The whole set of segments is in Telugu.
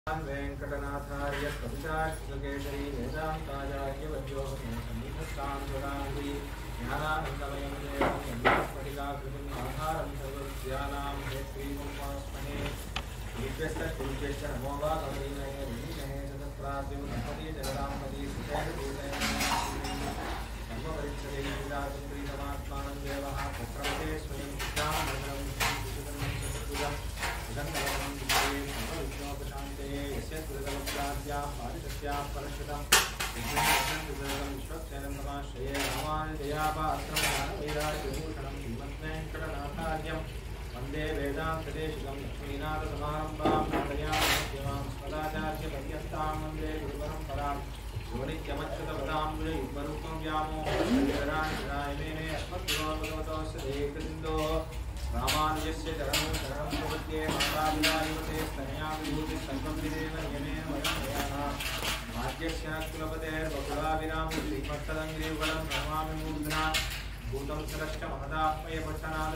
वेङ्कटनाथार्य कविताक्षकेशरी वेदान्ताचार्यवद्यो सन्निधत्तान्वदान्ति ज्ञानानन्दमयं देवं यज्ञस्फटिकाकृतिम् आधारं सर्वविद्यानां हेत्रीमुपास्महे ईश्वस्तकुरुचेश्च नमो वा कमलीनये विनीनये सतप्राप्तिं गणपति जगदाम्पति सुखेन पूजय सर्वपरिच्छदे लीलाचन्द्रीतमात्मानं देवः पुत्रवते स्वयं विद्यां मङ्गलं पूजा इदं सर्वविष्णोपशान्ते यस्य सुरतमप्राद्याः पारिषत्याः परश्रुतं विश्वक्सेनं समाश्रये रामानुजयापात्रं ज्ञानवैराग्यभूषणं श्रीमद्वेङ्कटनाथार्यं वन्दे वेदान्तदेशिकं लक्ष्मीनाथसमारम्भां नाटयामध्यमां स्वदाचार्यपर्यन्तां वन्दे गुरुपरम्परां यो नित्यमच्युतपदाम्बुजयुग्मरुक्मं व्यामोहरायमेने अस्मद्गुरोभगवतोऽस्य देकसिन्धोः रामानुजस्य चरणं शरणं प्रपद्ये मातापितायुवते स्तनया विभूतिः सर्वं नियमेन वयं नयामः भाग्यस्य कुलपतेर्वकुलाभिरामं श्रीमत्तदङ्गिरिवलं नमामि मूर्ध्ना भूतं सरश्च महदात्मयपठनाद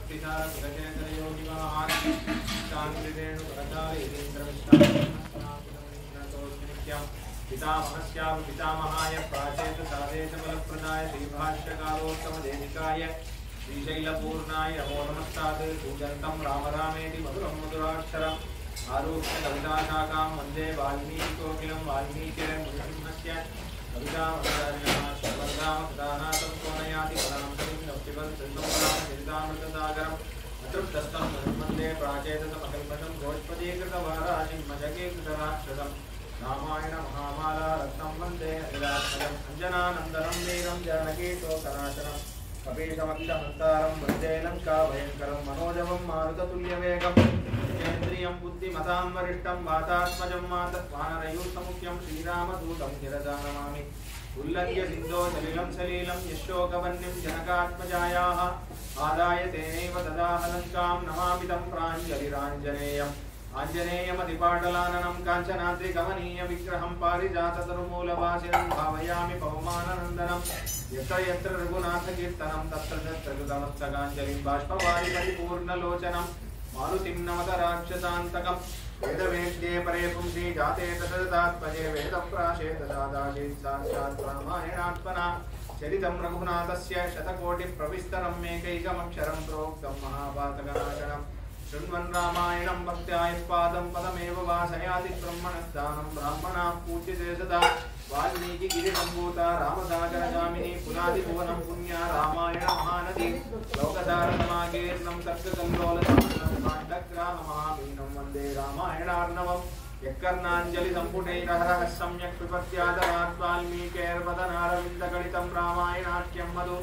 श्रीभक्तिसारसुरचेतनयोगिमहान् पितामहस्यापि पितामहाय प्राचेत साधेशबलप्रदाय श्रीभाष्यकालोत्तमदेविकाय श्रीशैलपूर्णाय नमो नमस्तात् पूजन्तं राम रामेति मधुरं मधुराक्षरम् आरूह्य कविताशाखां वन्दे वाल्मीकिकोकिलं वाल्मीकिरमुनिसिंहस्य कवितामचार्यः श्रीवल्रामकदानाथं कोनयाति पदां चरितामृतसागरम् अतृप्तस्थं वन्दे प्राचेतसमकल्मषं गोष्पदीकृतवाराशिं मशकीकृतराक्षसम् रामायण महामाला रत्नं वन्दे अनिलाक्षरम् अञ्जनानन्दनं वीरं जानकीशोकनाशनम् कपीशमक्षहन्तारं वन्दे लङ्काभयङ्करं मनोजवं मारुततुल्यवेगम् जितेन्द्रियं बुद्धिमतां वरिष्ठं वातात्मजं मात वानरयूथमुख्यं श्रीरामदूतं शिरसा नमामि उल्लङ्घ्य सिन्धो सलिलं सलीलं यशोकवन्यं जनकात्मजायाः आदाय तेनैव ददाह लङ्कां नमामि तं प्राञ्जलिराञ्जनेयम् आञ्जनेयमधिपाटलाननं काञ्चनाद्रिकमनीयविग्रहं पारिजाततरुमूलवासिनं भावयामि पवमाननन्दनं यत्र यत्र रघुनाथकीर्तनं तत्र तत्र कृतमस्तकाञ्जलिं बाष्पवारि परिपूर्णलोचनं मारुतिं नमत राक्षसान्तकम् वेदवेद्ये परे पुंसि जाते तदतात्मजे वेदप्राशे तदादासीत् साक्षात् रामायणात्मना चरितं रघुनाथस्य शतकोटिप्रविस्तरम् एकैकमक्षरं प्रोक्तं महापातकनाशनम् शृण्वन् रामायणं भक्त्याय पादं पदमेव वासयाति ब्रह्मणस्दानं ब्राह्मणाः पूज्यते सदा वाल्मीकिगिरिसम्भूता रामसागरगामिनी पुनादिभुवनं पुण्या रामायण महानदी लोकधारणमागीर्णं सर्गकल्लोलसमनं काण्डग्रामहामीनं वन्दे रामायणार्णवम् यत्कर्णाञ्जलिसम्पुटैरहरः सम्यक् पिबत्यादरात् वाल्मीकेर्वदनारविन्दगणितं रामायणाख्यं मधु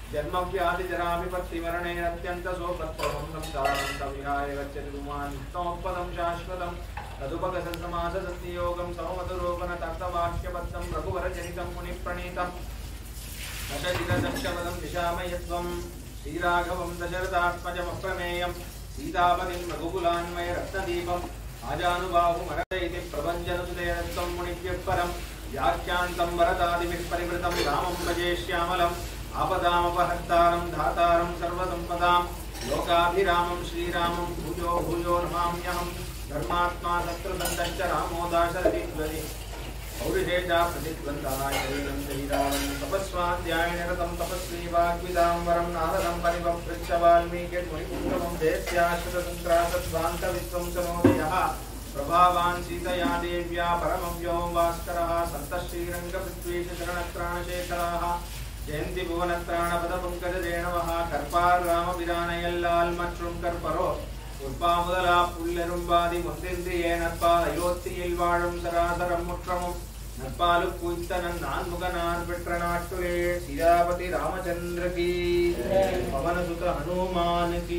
जन्मव्याधिजराभिपत्तिमरणेरत्यन्तसोपत्वं संसारन्तविहाय गच्छति पुमान् उत्तमपदं शाश्वतं तदुपगसन्समाससन्नियोगं सममधुरोपण तत्तवाक्यबद्धं रघुवरचरितं मुनिप्रणीतं दशजिगदक्षपदं दिशामयत्वं श्रीराघवं दशरथात्मजमप्रमेयं सीतापतिं रघुकुलान्वय रत्नदीपम् आजानुबाहुमरद इति प्रभञ्जनुदयत्वं मुनिभ्यः परं व्याख्यान्तं वरदादिभिः परिवृतं रामं भजे श्यामलम् आपदामपहर्तारं धातारं सर्वसम्पदां लोकाभिरामं श्रीरामं भूयो भूयो नमाम्यहं धर्मात्मा शत्रुसन्दश्च रामो दाशरथिध्वनि पौरुषेजा प्रतिद्वन्द्वाय शरीरं शरीरावं तपस्वाध्यायनिरतं तपस्वी वाग्विदाम्बरं नारदं परिवृच्छ वाल्मीकिर्मुनिपुङ्गमं देत्याश्रितसङ्क्रासध्वान्तविश्वं समोदयः प्रभावान् सीतया देव्या परमं व्योम भास्करः सन्तः श्रीरङ्गपृथ्वीशरणत्राणशेखराः ஜெயந்தி புவனத்ராண பதபங்கஜ தேனவஹா கற்பார் ராமபிரானையல்லால் மற்றும் கற்பரோ உற்பா முதலா புல்லெரும்பாதி முந்திந்தியே நற்பால் அயோத்தியில் வாழும் சராசரம் முற்றமும் நற்பாலு குய்த்தனன் நான்முகனான் பெற்ற நாட்டுலே சீதாபதி ராமச்சந்திர கி பவனசுத హనుమాన్ కి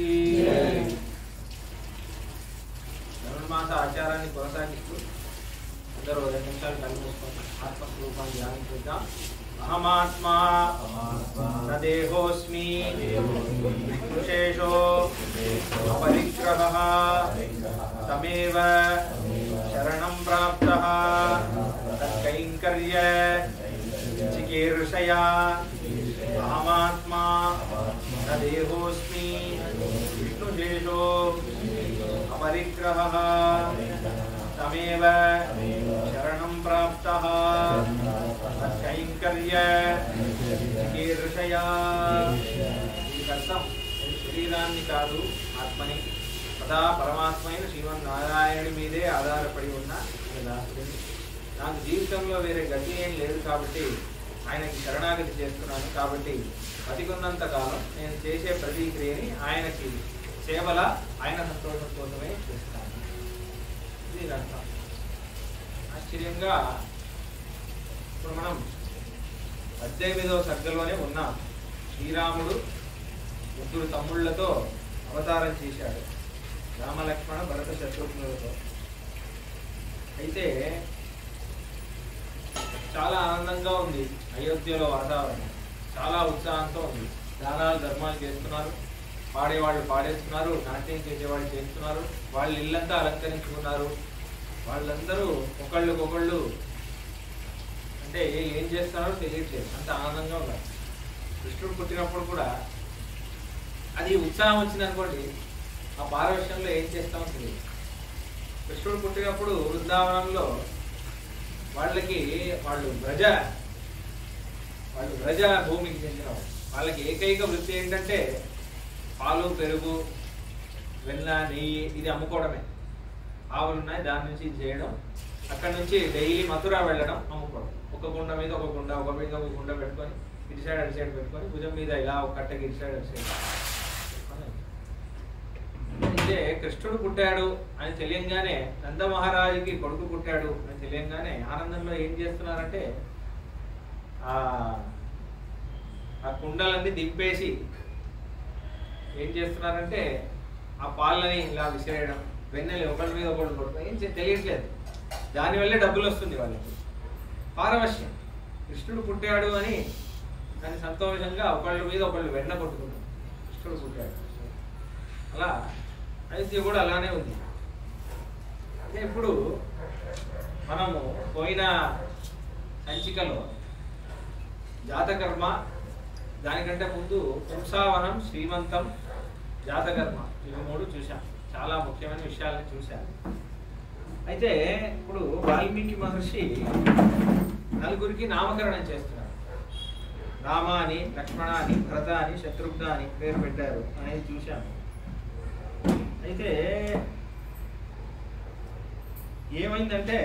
ధనుర్మాస ఆచారాన్ని కొనసాగిస్తూ అందరూ రెండు నిమిషాలు కళ్ళు మూసుకొని ఆత్మస్వరూపాన్ని ధ్యానించుద్దాం అహమాత్మా न देहोऽस्मि विष्णुशेषो अपरिग्रहः तमेव शरणं प्राप्तः तत्कैङ्कर्य चिकीर्षया अहमात्मा न देहोऽस्मि विष्णुशेषो अपरिग्रहः तमेव తమేవ శరణం ప్రాప్త కైంకర్య చికీర్షయా దీనికి అర్థం శరీరాన్ని కాదు ఆత్మని సదా పరమాత్మైన శ్రీమన్నారాయణుడి మీదే ఆధారపడి ఉన్న ఒక దాసుడిని నాకు జీవితంలో వేరే గతి ఏం లేదు కాబట్టి ఆయనకి శరణాగతి చేస్తున్నాను కాబట్టి బతికున్నంత కాలం నేను చేసే ప్రతి క్రియని ఆయనకి సేవల ఆయన సంతోషం కోసమే చేస్తాను ఇది దీని అర్థం ఆశ్చర్యంగా ఇప్పుడు మనం పద్దెనిమిదవ సర్గలోనే ఉన్నాం శ్రీరాముడు ముగ్గురు తమ్ముళ్లతో అవతారం చేశాడు రామలక్ష్మణ భరత శత్రుఘ్నులతో అయితే చాలా ఆనందంగా ఉంది అయోధ్యలో వాతావరణం చాలా ఉత్సాహంతో ఉంది దానాలు ధర్మాలు చేస్తున్నారు పాడేవాళ్ళు పాడేస్తున్నారు నాట్యం చేసేవాళ్ళు చేస్తున్నారు వాళ్ళు ఇల్లంతా అలంకరించుకున్నారు వాళ్ళందరూ ఒకళ్ళకొకళ్ళు అంటే ఏం చేస్తున్నారో తెలియట్లేదు అంత ఆనందంగా ఉన్నారు కృష్ణుడు పుట్టినప్పుడు కూడా అది ఉత్సాహం వచ్చిందనుకోండి ఆ పారవశ్యంలో ఏం చేస్తామో తెలియదు కృష్ణుడు పుట్టినప్పుడు వృందావనంలో వాళ్ళకి వాళ్ళు ప్రజ వాళ్ళు ప్రజ భూమికి చెందిన వాళ్ళు. వాళ్ళకి ఏకైక వృత్తి ఏంటంటే పాలు పెరుగు వెన్న నెయ్యి ఇది అమ్ముకోవడమే ఆవులు ఉన్నాయి దాని నుంచి ఇది చేయడం అక్కడ నుంచి డైలీ మథుర వెళ్ళడం అమ్ముకోవడం ఒక గుండ మీద ఒక గుండ ఒక మీద ఒక గుండ పెట్టుకొని ఇటు సైడ్ అటు సైడ్ పెట్టుకొని భుజం మీద ఇలా ఒక కట్టకి ఇటు సైడ్ అటు సైడ్ అయితే కృష్ణుడు పుట్టాడు అని తెలియంగానే నంద మహారాజుకి కొడుకు పుట్టాడు అని తెలియంగానే ఆనందంలో ఏం చేస్తున్నారంటే ఆ ఆ కుండలన్నీ దింపేసి ఏం చేస్తున్నారంటే ఆ పాలని ఇలా విసిరేయడం వెన్నెలు ఒకరి మీద ఒకటి కొట్టడం ఏం చే- తెలియట్లేదు దానివల్లే డబ్బులు వస్తుంది వాళ్ళకి పారవశ్యం కృష్ణుడు పుట్టాడు అని దాని సంతోషంగా ఒకళ్ళ మీద ఒకళ్ళు వెన్న కొట్టుకుంటారు కృష్ణుడు పుట్టాడు అలా అయితే కూడా అలానే ఉంది అంటే ఇప్పుడు మనము పోయిన సంచికలో జాతకర్మ దానికంటే ముందు పుంసావనం శ్రీమంతం జాతకర్మ ఇవి మూడు చూశాం చాలా ముఖ్యమైన విషయాలను చూశాను అయితే ఇప్పుడు వాల్మీకి మహర్షి నలుగురికి నామకరణం చేస్తున్నారు రామ అని లక్ష్మణ అని భరత అని శత్రుఘ్న అని పేరు పెట్టారు అనేది చూశాము అయితే ఏమైందంటే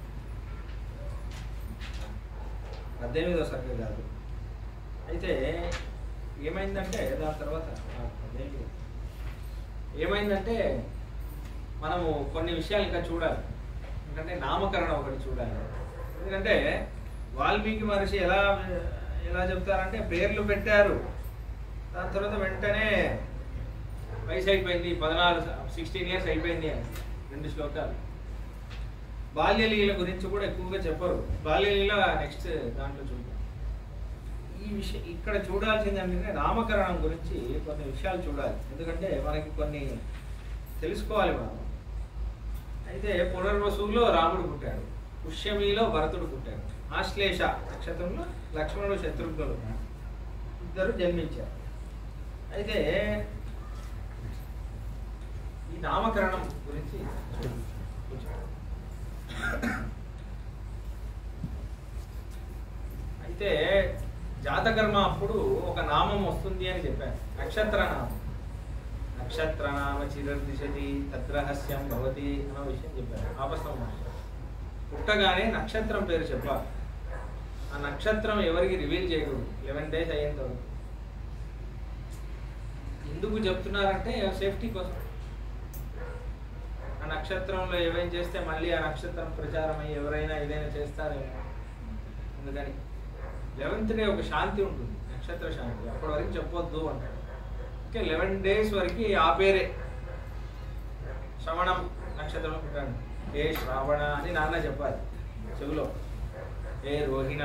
పద్దెనిమిదో సర్గ కాదు అయితే ఏమైందంటే దాని తర్వాత ఆ, పద్దెనిమిది. ఏమైందంటే మనము కొన్ని విషయాలు ఇంకా చూడాలి ఎందుకంటే నామకరణం ఒకటి చూడాలి ఎందుకంటే వాల్మీకి మహర్షి ఎలా ఎలా చెప్తారంటే పేర్లు పెట్టారు దాని తర్వాత వెంటనే వయసు అయిపోయింది పద్నాలుగు సిక్స్టీన్ ఇయర్స్ అయిపోయింది అని రెండు శ్లోకాలు బాల్యలీల గురించి కూడా ఎక్కువగా చెప్పరు బాల్యలీల నెక్స్ట్ దాంట్లో చూద్దాం ఈ విషయం ఇక్కడ చూడాల్సింది ఏంటంటే నామకరణం గురించి కొన్ని విషయాలు చూడాలి ఎందుకంటే మనకి కొన్ని తెలుసుకోవాలి మనం అయితే పునర్వసులో రాముడు పుట్టాడు పుష్యమిలో భరతుడు పుట్టాడు ఆశ్లేష నక్షత్రంలో లక్ష్మణుడు శత్రుఘ్నుడు ఇద్దరు జన్మించారు అయితే ఈ నామకరణం గురించి కొంచెం. అయితే జాతకర్మ అప్పుడు ఒక నామం వస్తుంది అని చెప్పాను నక్షత్ర నామం నక్షత్ర నామ చిరర్దిశతి తద్రహస్యం భవతి అన్న విషయం చెప్పాను ఆపస్తం పుట్టగానే నక్షత్రం పేరు చెప్పాలి ఆ నక్షత్రం ఎవరికి రివీల్ చేయకూడదు లెవెన్ డేస్ అయ్యేంత వరకు ఎందుకు చెప్తున్నారంటే సేఫ్టీ కోసం ఆ నక్షత్రంలో ఏమైనా చేస్తే మళ్ళీ ఆ నక్షత్రం ప్రచారం అయ్యి ఎవరైనా ఏదైనా చేస్తారేమో అందుకని లెవెన్త్ డే ఒక శాంతి ఉంటుంది నక్షత్ర శాంతి అప్పటి వరకు చెప్పొద్దు అంటాడు ఓకే లెవెన్ డేస్ వరకు ఆ పేరే శ్రవణం నక్షత్రం పుట్టాడు ఏ శ్రావణ అని నాన్న చెప్పాలి చెవిలో ఏ రోహిణ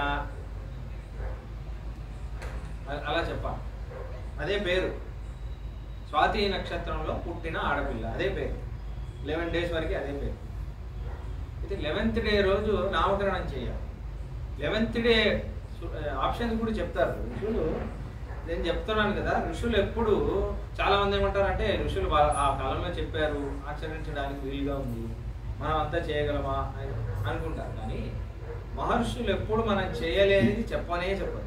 అ- అలా చెప్పాలి అదే పేరు స్వాతి నక్షత్రంలో పుట్టిన ఆడపిల్ల అదే పేరు లెవెన్ డేస్ వరకు అదే పేరు అయితే లెవెన్త్ డే రోజు నామకరణం చేయాలి లెవెన్త్ డే ఆప్షన్స్ కూడా చెప్తారు ఋషులు నేను చెప్తున్నాను కదా ఋషులు ఎప్పుడు చాలా మంది ఏమంటారంటే ఋషులు వా- ఆ కాలంలో చెప్పారు ఆచరించడానికి వీలుగా ఉంది మనం అంతా చేయగలమా అని అనుకుంటారు కానీ మహర్షులు ఎప్పుడు మనం చేయలేనిది చెప్పనే చెప్పరు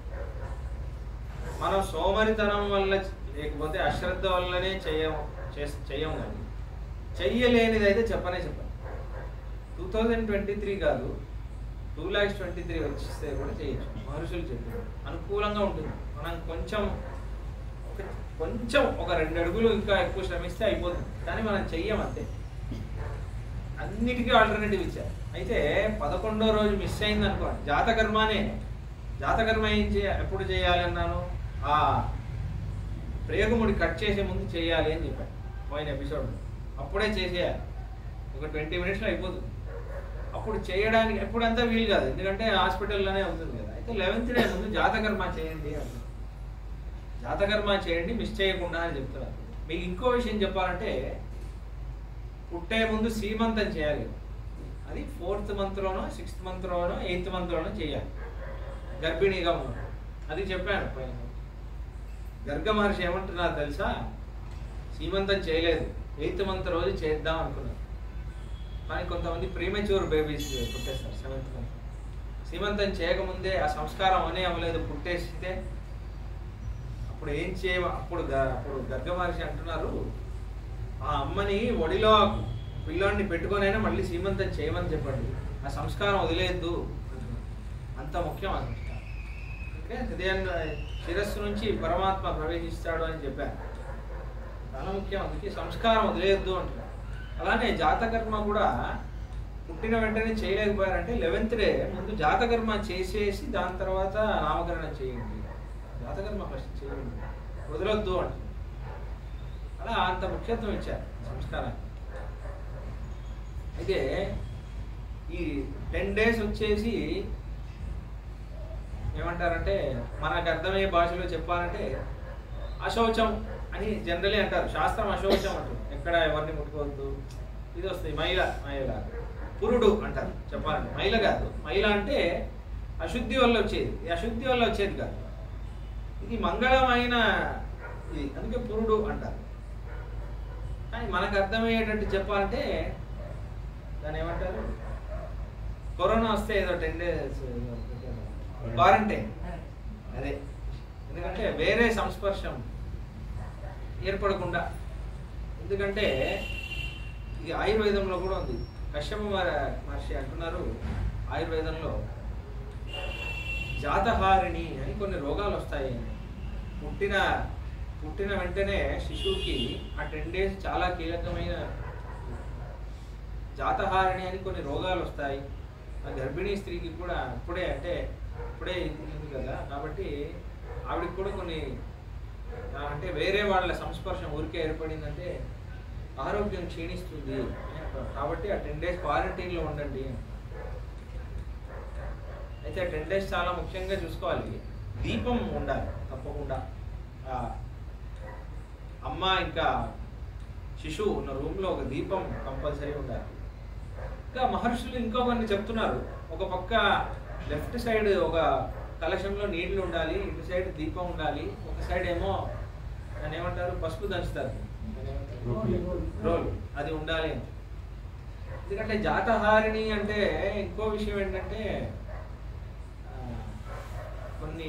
మనం సోమరితనం వల్ల లేకపోతే అశ్రద్ధ వల్లనే చేయం చేస్- చెయ్యం కానీ చెయ్యలేనిది అయితే చెప్పనే చెప్పరు టూ థౌజండ్ ట్వంటీ త్రీ కాదు టూ ల్యాక్స్ ట్వంటీ త్రీ వచ్చిస్తే కూడా చేయొచ్చు మహర్షులు చెప్పారు అనుకూలంగా ఉంటుంది మనం కొంచెం ఒక- కొంచెం ఒక రెండు అడుగులు ఇంకా ఎక్కువ శ్రమిస్తే అయిపోతుంది కానీ మనం చెయ్యం అంతే అన్నిటికీ ఆల్టర్నేటివ్ ఇచ్చారు అయితే పదకొండో రోజు మిస్ అయింది అనుకోండి జాతకర్మనే జాతకర్మ ఏం చేయ ఎప్పుడు చేయాలి అన్నాను ఆ ప్రేగుముడి కట్ చేసే ముందు చేయాలి అని చెప్పాను పోయిన ఎపిసోడ్ అప్పుడే చేసేయాలి ఒక ట్వంటీ మినిట్స్లో అయిపోతుంది అప్పుడు చేయడానికి ఎప్పుడంతా వీలు కాదు ఎందుకంటే హాస్పిటల్లోనే అవుతుంది కదా అయితే లెవెన్త్ డే ముందు జాతకర్మ చేయండి అంటున్నారు జాతకర్మ చేయండి మిస్ చేయకుండా అని చెప్తున్నారు మీకు ఇంకో విషయం చెప్పాలంటే పుట్టే ముందు సీమంతం చేయాలి అది ఫోర్త్ మంత్లోనో సిక్స్త్ మంత్లోనో ఎయిత్ మంత్లోనో చేయాలి గర్భిణీగా ఉన్నాడు అది చెప్పాను పైన గర్గ మహర్షి ఏమంటున్నారు తెలుసా సీమంతం చేయలేదు ఎయిత్ మంత్ రోజు చేద్దాం అనుకున్నారు కానీ కొంతమంది ప్రీమెచ్యూర్ బేబీస్ పుట్టేస్తారు సెవెంత్ మంత్ సీమంతం చేయకముందే ఆ సంస్కారం అనే అవ్వలేదు పుట్టేస్తే అప్పుడు ఏం చేయ అప్పుడు గ- అప్పుడు గర్గ మహర్షి అంటున్నారు ఆ అమ్మని ఒడిలో పిల్లోడిని పెట్టుకొనైనా మళ్ళీ సీమంతం చేయమని చెప్పండి ఆ సంస్కారం వదిలేయద్దు అంటున్నారు. అంత ముఖ్యం ఆ సంస్కారం ఓకే హృదయంలో శిరస్సు నుంచి పరమాత్మ ప్రవేశిస్తాడు అని చెప్పారు చాలా ముఖ్యం అందుకే సంస్కారం వదిలేయద్దు అంటున్నారు అలానే జాతకర్మ కూడా పుట్టిన వెంటనే చేయలేకపోయారంటే లెవెన్త్ డే ముందు జాతకర్మ చేసేసి దాని తర్వాత నామకరణం చేయండి జాతకర్మ ఫస్ట్ చేయండి వదలొద్దు అంటున్నారు అలా అంత ముఖ్యత్వం ఇచ్చారు సంస్కారానికి అయితే ఈ టెన్ డేస్ వచ్చేసి ఏమంటారంటే మనకు అర్థమయ్యే భాషలో చెప్పాలంటే అశౌచం అని జనరలీ అంటారు శాస్త్రం అశౌచం అంటారు ఎక్కడ ఎవరిని ముట్టుకోవద్దు ఇది వస్తుంది మహిళ మహిళ పురుడు అంటారు చెప్పాలంటే మహిళ కాదు మహిళ అంటే అశుద్ధి వల్ల వచ్చేది ఈ అశుద్ధి వల్ల వచ్చేది కాదు ఇది మంగళమైన ఇది అందుకే పురుడు అంటారు కానీ మనకు అర్థమయ్యేటట్టు చెప్పాలంటే దాన్ని ఏమంటారు కరోనా వస్తే ఏదో టెన్ డేస్ క్వారంటైన్ అదే ఎందుకంటే వేరే సంస్పర్శం ఏర్పడకుండా ఎందుకంటే ఇది ఆయుర్వేదంలో కూడా ఉంది కశ్యప మహ- మహర్షి అంటున్నారు ఆయుర్వేదంలో జాతహారిణి అని కొన్ని రోగాలు వస్తాయి పుట్టిన పుట్టిన వెంటనే శిశువుకి ఆ టెన్ డేస్ చాలా కీలకమైన జాతహారిణి అని కొన్ని రోగాలు వస్తాయి ఆ గర్భిణీ స్త్రీకి కూడా ఇప్పుడే అంటే ఇప్పుడే ఇది కదా కాబట్టి ఆవిడకి కూడా కొన్ని ఆ, అంటే వేరే వాళ్ళ సంస్పర్శం ఊరికే ఏర్పడిందంటే ఆరోగ్యం క్షీణిస్తుంది అని అంటారు. కాబట్టి ఆ టెన్ డేస్ క్వారంటైన్లో ఉండండి అయితే టెన్ డేస్ చాలా ముఖ్యంగా చూసుకోవాలి దీపం ఉండాలి తప్పకుండా ఆ, అమ్మ ఇంకా శిశువు ఉన్న రూమ్లో ఒక దీపం కంపల్సరీ ఉండాలి ఇంకా మహర్షులు ఇంకో కొన్ని చెప్తున్నారు ఒక పక్క లెఫ్ట్ సైడ్ ఒక కలశంలో నీళ్లు ఉండాలి ఇటు సైడ్ దీపం ఉండాలి ఒక సైడ్ ఏమో దాన్ని ఏమంటారు పసుపు దంచుతారు దాన్ని ఏమంటారు? రోల్ అది ఉండాలి అని. ఎందుకంటే జాతహారిణి అంటే ఇంకో విషయం ఏంటంటే ఆ, కొన్ని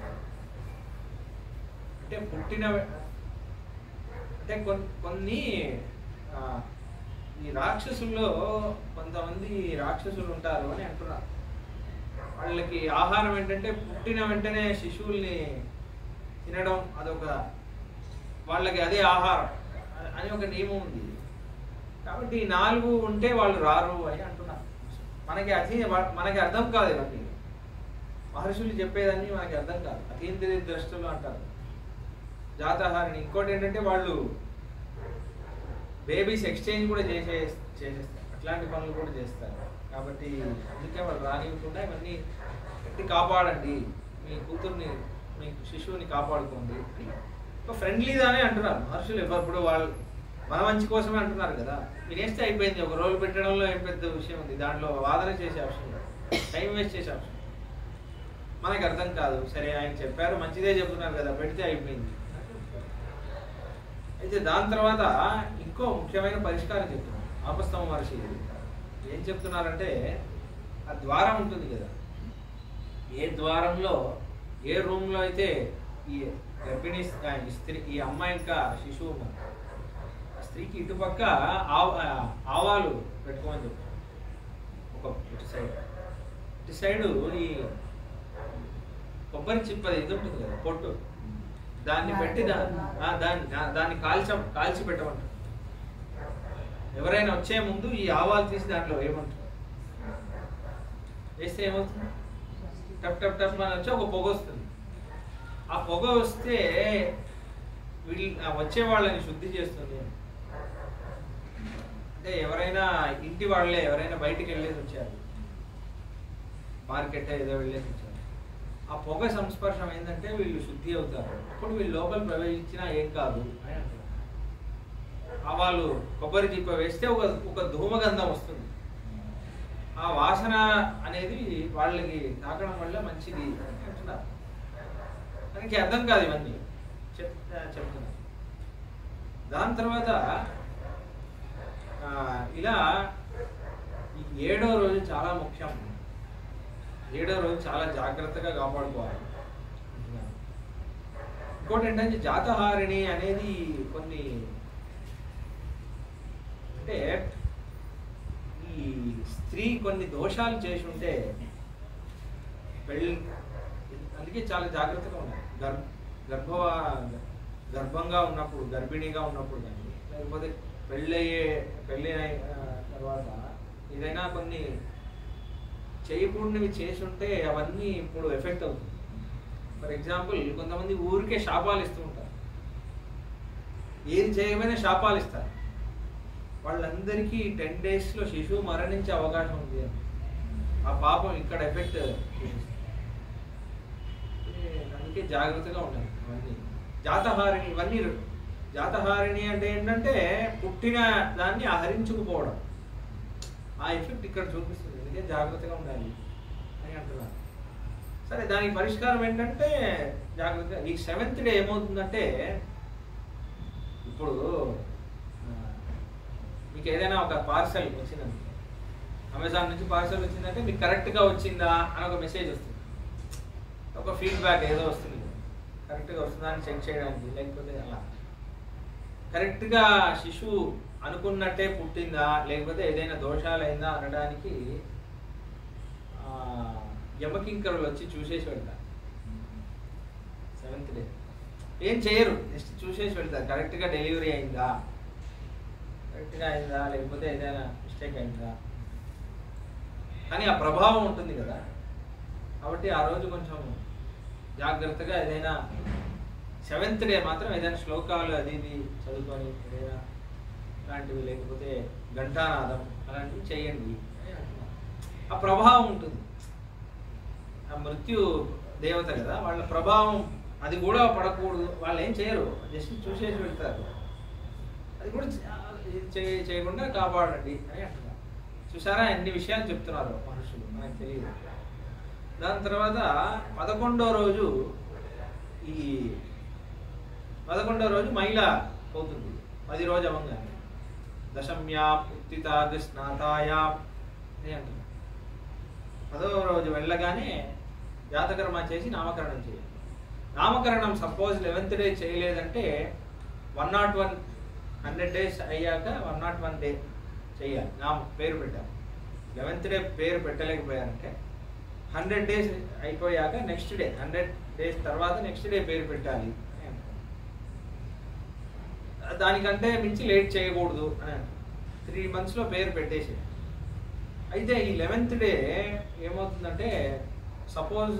అంటే పుట్టిన అంటే కొన్ని కొన్ని ఆ, ఈ రాక్షసుల్లో కొంతమంది రాక్షసులు ఉంటారు అని అంటున్నారు వాళ్ళకి ఆహారం ఏంటంటే పుట్టిన వెంటనే శిశువుల్ని తినడం అదొక వాళ్ళకి అదే ఆహారం అని ఒక నియమం ఉంది కాబట్టి ఈ నాలుగు ఉంటే వాళ్ళు రారు అని అంటున్నారు మనకి అది మనకి అర్థం కాదు ఇవన్నీ మహర్షులు చెప్పేదాన్ని మనకి అర్థం కాదు అతీంద్రియ ద్రష్టలు అంటారు జాతహారిని ఇంకోటి ఏంటంటే వాళ్ళు బేబీస్ ఎక్స్చేంజ్ కూడా చేసే చేసేస్తారు అట్లాంటి పనులు కూడా చేస్తారు కాబట్టి అందుకే వాళ్ళు రానివ్వకుండా ఇవన్నీ పెట్టి కాపాడండి మీ కూతుర్ని మీ శిశువుని కాపాడుకోండి ఒక ఫ్రెండ్లీగానే అంటున్నారు మహర్షులు ఎవరు వాళ్ళు మన మంచి కోసమే అంటున్నారు కదా వినేస్తే అయిపోయింది ఒక రోజు పెట్టడంలో ఏం పెద్ద విషయం ఉంది దాంట్లో వాదన చేసే అవసరం లేదు టైం వేస్ట్ చేసే అవసరం లేదు. మనకి అర్థం కాదు సరే ఆయన చెప్పారు మంచిదే చెప్తున్నారు కదా పెడితే అయిపోయింది అయితే దాని తర్వాత ఇంకో ముఖ్యమైన పరిష్కారం చెప్తున్నాను ఆపస్తమ మహర్షి ఏం చెప్తున్నారంటే ఆ ద్వారం ఉంటుంది కదా ఏ ద్వారంలో ఏ రూమ్లో అయితే ఈ గర్భిణీ ఆ, ఈ స్త్రీ ఈ అమ్మాయి ఇంకా శిశువు ఉన్నారు ఆ స్త్రీకి ఇటుపక్క ఆవ ఆ, ఆవాలు పెట్టుకోమని చెప్పారు ఒక ఇటు సైడ్ ఇటు సైడు ఈ కొబ్బరి చిప్పది ఇది ఉంటుంది కదా పొట్టు దాన్ని పెట్టి దా ఆ, దాన్ని ఆ, దాన్ని కాల్చ కాల్చి పెట్టమంటారు ఎవరైనా వచ్చే ముందు ఈ ఆవాలు తీసి దాంట్లో వేయమంటారు వేస్తే ఏమవుతుంది టప్ టప్ టప్ అని వచ్చి ఒక పొగ వస్తుంది ఆ పొగ వస్తే వీళ్ళు ఆ వచ్చే వాళ్ళని శుద్ధి చేస్తుంది అంటే ఎవరైనా ఇంటి వాళ్ళే ఎవరైనా బయటికి వెళ్ళేసి వచ్చారు మార్కెట్ ఏదో వెళ్ళేసి వచ్చారు ఆ పొగ సంస్పర్శం ఏంటంటే వీళ్ళు శుద్ధి అవుతారు అప్పుడు వీళ్ళు లోపల ప్రవేశించినా ఏం కాదు అని అంటారు ఆవాలు కొబ్బరి చిప్ప వేస్తే ఒక ఒక ధూమగంధం వస్తుంది ఆ వాసన అనేది వాళ్ళకి తాకడం వల్ల మంచిది అని అంటున్నారు దానికి అర్థం కాదు ఇవన్నీ చెప్ చెప్తున్నా దాని తర్వాత ఆ, ఇలా ఈ ఏడో రోజు చాలా ముఖ్యం ఏడో రోజు చాలా జాగ్రత్తగా కాపాడుకోవాలి అంటున్నారు. ఇంకోటి ఏంటంటే జాతహారిణి అనేది కొన్ని అంటే ఈ స్త్రీ కొన్ని దోషాలు చేసి ఉంటే పెళ్ళి అందుకే చాలా జాగ్రత్తగా ఉండాలి గర్భ గర్భ గర్భంగా ఉన్నప్పుడు గర్భిణీగా ఉన్నప్పుడు కానీ లేకపోతే పెళ్ళయ్యే పెళ్ళి అయిన తర్వాత ఏదైనా కొన్ని చేయకూడనివి చేసి ఉంటే అవన్నీ ఇప్పుడు ఎఫెక్ట్ అవుతుంది ఫర్ ఎగ్జాంపుల్ కొంతమంది ఊరికే శాపాలు ఇస్తూ ఉంటారు ఏది చేయకపోయినా శాపాలు ఇస్తారు వాళ్ళందరికీ టెన్ డేస్లో శిశువు మరణించే అవకాశం ఉంది అని ఆ పాపం ఇక్కడ ఎఫెక్ట్ అందుకే జాగ్రత్తగా ఉండాలి అవన్నీ జాతహారిణి ఇవన్నీ జాతహారిణి అంటే ఏంటంటే పుట్టిన దాన్ని అహరించుకుపోవడం ఆ ఎఫెక్ట్ ఇక్కడ చూపిస్తుంది అందుకే జాగ్రత్తగా ఉండాలి అని అంటున్నారు సరే దానికి పరిష్కారం ఏంటంటే జాగ్రత్తగా ఈ సెవెంత్ డే ఏమవుతుందంటే ఇప్పుడు ఆ, మీకు ఏదైనా ఒక పార్సల్ వచ్చిందండి అమెజాన్ నుంచి పార్సల్ వచ్చిందంటే మీకు కరెక్ట్గా వచ్చిందా అని ఒక మెసేజ్ వస్తుంది ఒక ఫీడ్బ్యాక్ ఏదో వస్తుంది కరెక్ట్గా వస్తుందా అని చెక్ చేయడానికి లేకపోతే అలా కరెక్ట్గా శిశువు అనుకున్నట్టే పుట్టిందా లేకపోతే ఏదైనా దోషాలు అయిందా అనడానికి ఆ, యమకింకరులు వచ్చి చూసేసి వెళ్తారు సెవెంత్ డే ఏం చేయరు జస్ట్ చూసేసి వెళ్తారు కరెక్ట్గా డెలివరీ అయిందా కరెక్ట్గా అయిందా లేకపోతే ఏదైనా మిస్టేక్ అయిందా కానీ ఆ ప్రభావం ఉంటుంది కదా కాబట్టి ఆ రోజు కొంచెం జాగ్రత్తగా ఏదైనా సెవెంత్ డే మాత్రం ఏదైనా శ్లోకాలు అది ఇది చదువుకొని ఏదైనా అలాంటివి లేకపోతే ఘంటానాదం అలాంటివి చేయండి అని అంటున్నారు. ఆ ప్రభావం ఉంటుంది ఆ మృత్యు దేవత కదా వాళ్ళ ప్రభావం అది కూడా పడకూడదు వాళ్ళు ఏం చేయరు జస్ట్ చూసేసి వెళ్తారు అది కూడా చే- ఇది చేయ- చేయకుండా కాపాడండి అని అంటున్నారు చూసారా ఎన్ని విషయాలు చెప్తున్నారు మనుషులు మనకు తెలియదు దాని తర్వాత పదకొండో రోజు ఈ పదకొండో రోజు మహిళ పోతుంది పది రోజు అవ్వగానే దశమ్యా ఉత్తితాగ్ స్నాతాయా అని అంటున్నారు పదవ రోజు వెళ్ళగానే జాతకర్మ చేసి నామకరణం చేయాలి నామకరణం సపోజ్ లెవెన్త్ డే చేయలేదంటే one not one hundred days అయ్యాక వన్ నాట్ వన్ డే చేయాలి నా పేరు పెట్టాలి లెవెన్త్ డే పేరు పెట్టలేకపోయారంటే హండ్రెడ్ డేస్ అయిపోయాక నెక్స్ట్ డే హండ్రెడ్ డేస్ తర్వాత నెక్స్ట్ డే పేరు పెట్టాలి అని అంటారు. దానికంటే మించి లేట్ చేయకూడదు అని అంటారు త్రీ మంత్స్లో పేరు పెట్టేసి అయితే ఈ లెవెన్త్ డే ఏమవుతుందంటే సపోజ్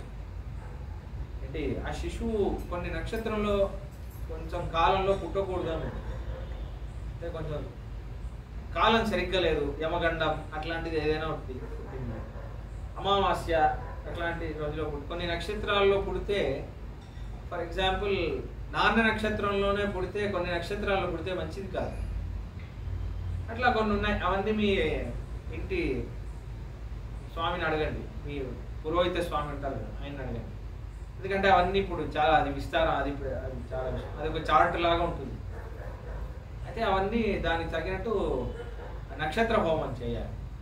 ఏంటి ఆ శిశువు కొన్ని నక్షత్రంలో కొంచెం కాలంలో పుట్టకూడదు అని ఉంటుంది. అంటే కొంచెం కాలం సరిగ్గా లేదు యమగండం అట్లాంటిది ఏదైనా ఉంటుంది పుట్టింది అమావాస్య అట్లాంటి రోజులో పుట్టి కొన్ని నక్షత్రాల్లో పుడితే ఫర్ ఎగ్జాంపుల్ నాన్న నక్షత్రంలోనే పుడితే కొన్ని నక్షత్రాల్లో పుడితే మంచిది కాదు అట్లా కొన్ని ఉన్నాయి అవన్నీ మీ ఇంటి స్వామిని అడగండి మీ పురోహిత స్వామి ఉంటారు కదా ఆయన అడగండి ఎందుకంటే అవన్నీ ఇప్పుడు చాలా అది విస్తారం అది ఇప్పుడు అది చాలా విషయం. అది ఒక చార్ట్ లాగా ఉంటుంది అయితే అవన్నీ దానికి తగినట్టు నక్షత్ర హోమం చేయాలి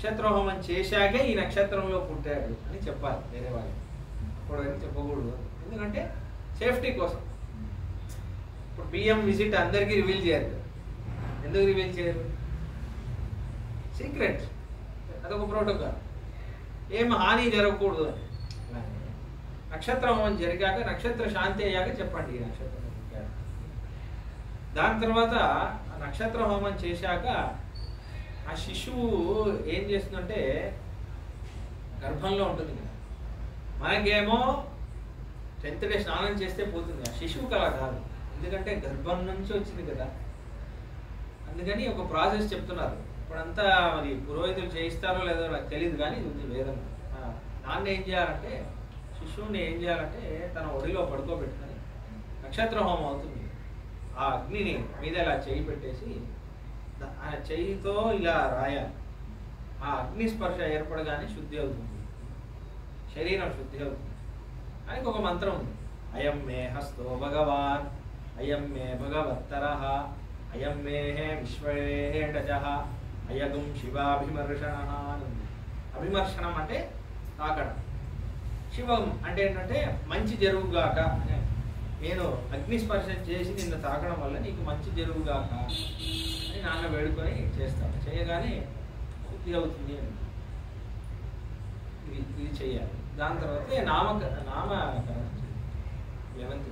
నక్షత్ర హోమం చేశాకే ఈ నక్షత్రంలో పుట్టాడు అని చెప్పాలి వేరే వాళ్ళు అప్పుడు అని చెప్పకూడదు ఎందుకంటే సేఫ్టీ కోసం ఇప్పుడు పిఎం విజిట్ అందరికీ రివీల్ చేయరు కదా. ఎందుకు రివీల్ చేయరు సీక్రెట్ అదొక ప్రోటోకాల్ ఏం హాని జరగకూడదు అని నక్షత్ర హోమం జరిగాక నక్షత్ర శాంతి అయ్యాక చెప్పండి ఈ నక్షత్రం పుట్టాడు. దాని తర్వాత ఆ నక్షత్ర హోమం చేశాక ఆ శిశువు ఏం చేస్తుందంటే గర్భంలో ఉంటుంది కదా మనకేమో టెన్త్ డే స్నానం చేస్తే పోతుంది ఆ శిశువుకి అలా కాదు ఎందుకంటే గర్భం నుంచి వచ్చింది కదా అందుకని ఒక ప్రాసెస్ చెప్తున్నారు ఇప్పుడంతా మరి పురోహితులు చేయిస్తారో లేదో నాకు తెలియదు కానీ ఇది ఉంది వేదం ఆ, నాన్న ఏం చేయాలంటే శిశువుని ఏం చేయాలంటే తన ఒడిలో పడుకోబెట్టుకొని నక్షత్ర హోమం అవుతుంది ఆ అగ్నిని మీద ఇలా చేయి పెట్టేసి ద- ఆ చెయ్యితో ఇలా రాయాలి ఆ అగ్ని స్పర్శ ఏర్పడగానే శుద్ధి అవుతుంది శరీరం శుద్ధి అవుతుంది అని ఒక మంత్రం ఉంది అయం మే హస్తో భగవాన్ అయం మే భగవత్తర అయం మే విశ్వేడజ అయగుం శివాభిమర్షణ అని ఉంది అభిమర్శనం అంటే తాకడం శివం అంటే ఏంటంటే మంచి జరుగుగాక అని నేను అగ్ని స్పర్శ చేసి నిన్ను తాకడం వల్ల నీకు మంచి జరుగుగాక అని నాన్న వేడుకొని చేస్తాను చేయగానే శుద్ధి అవుతుంది అని ఇది ఇది చేయాలి దాని తర్వాత నామక నామకరణం లెవెన్త్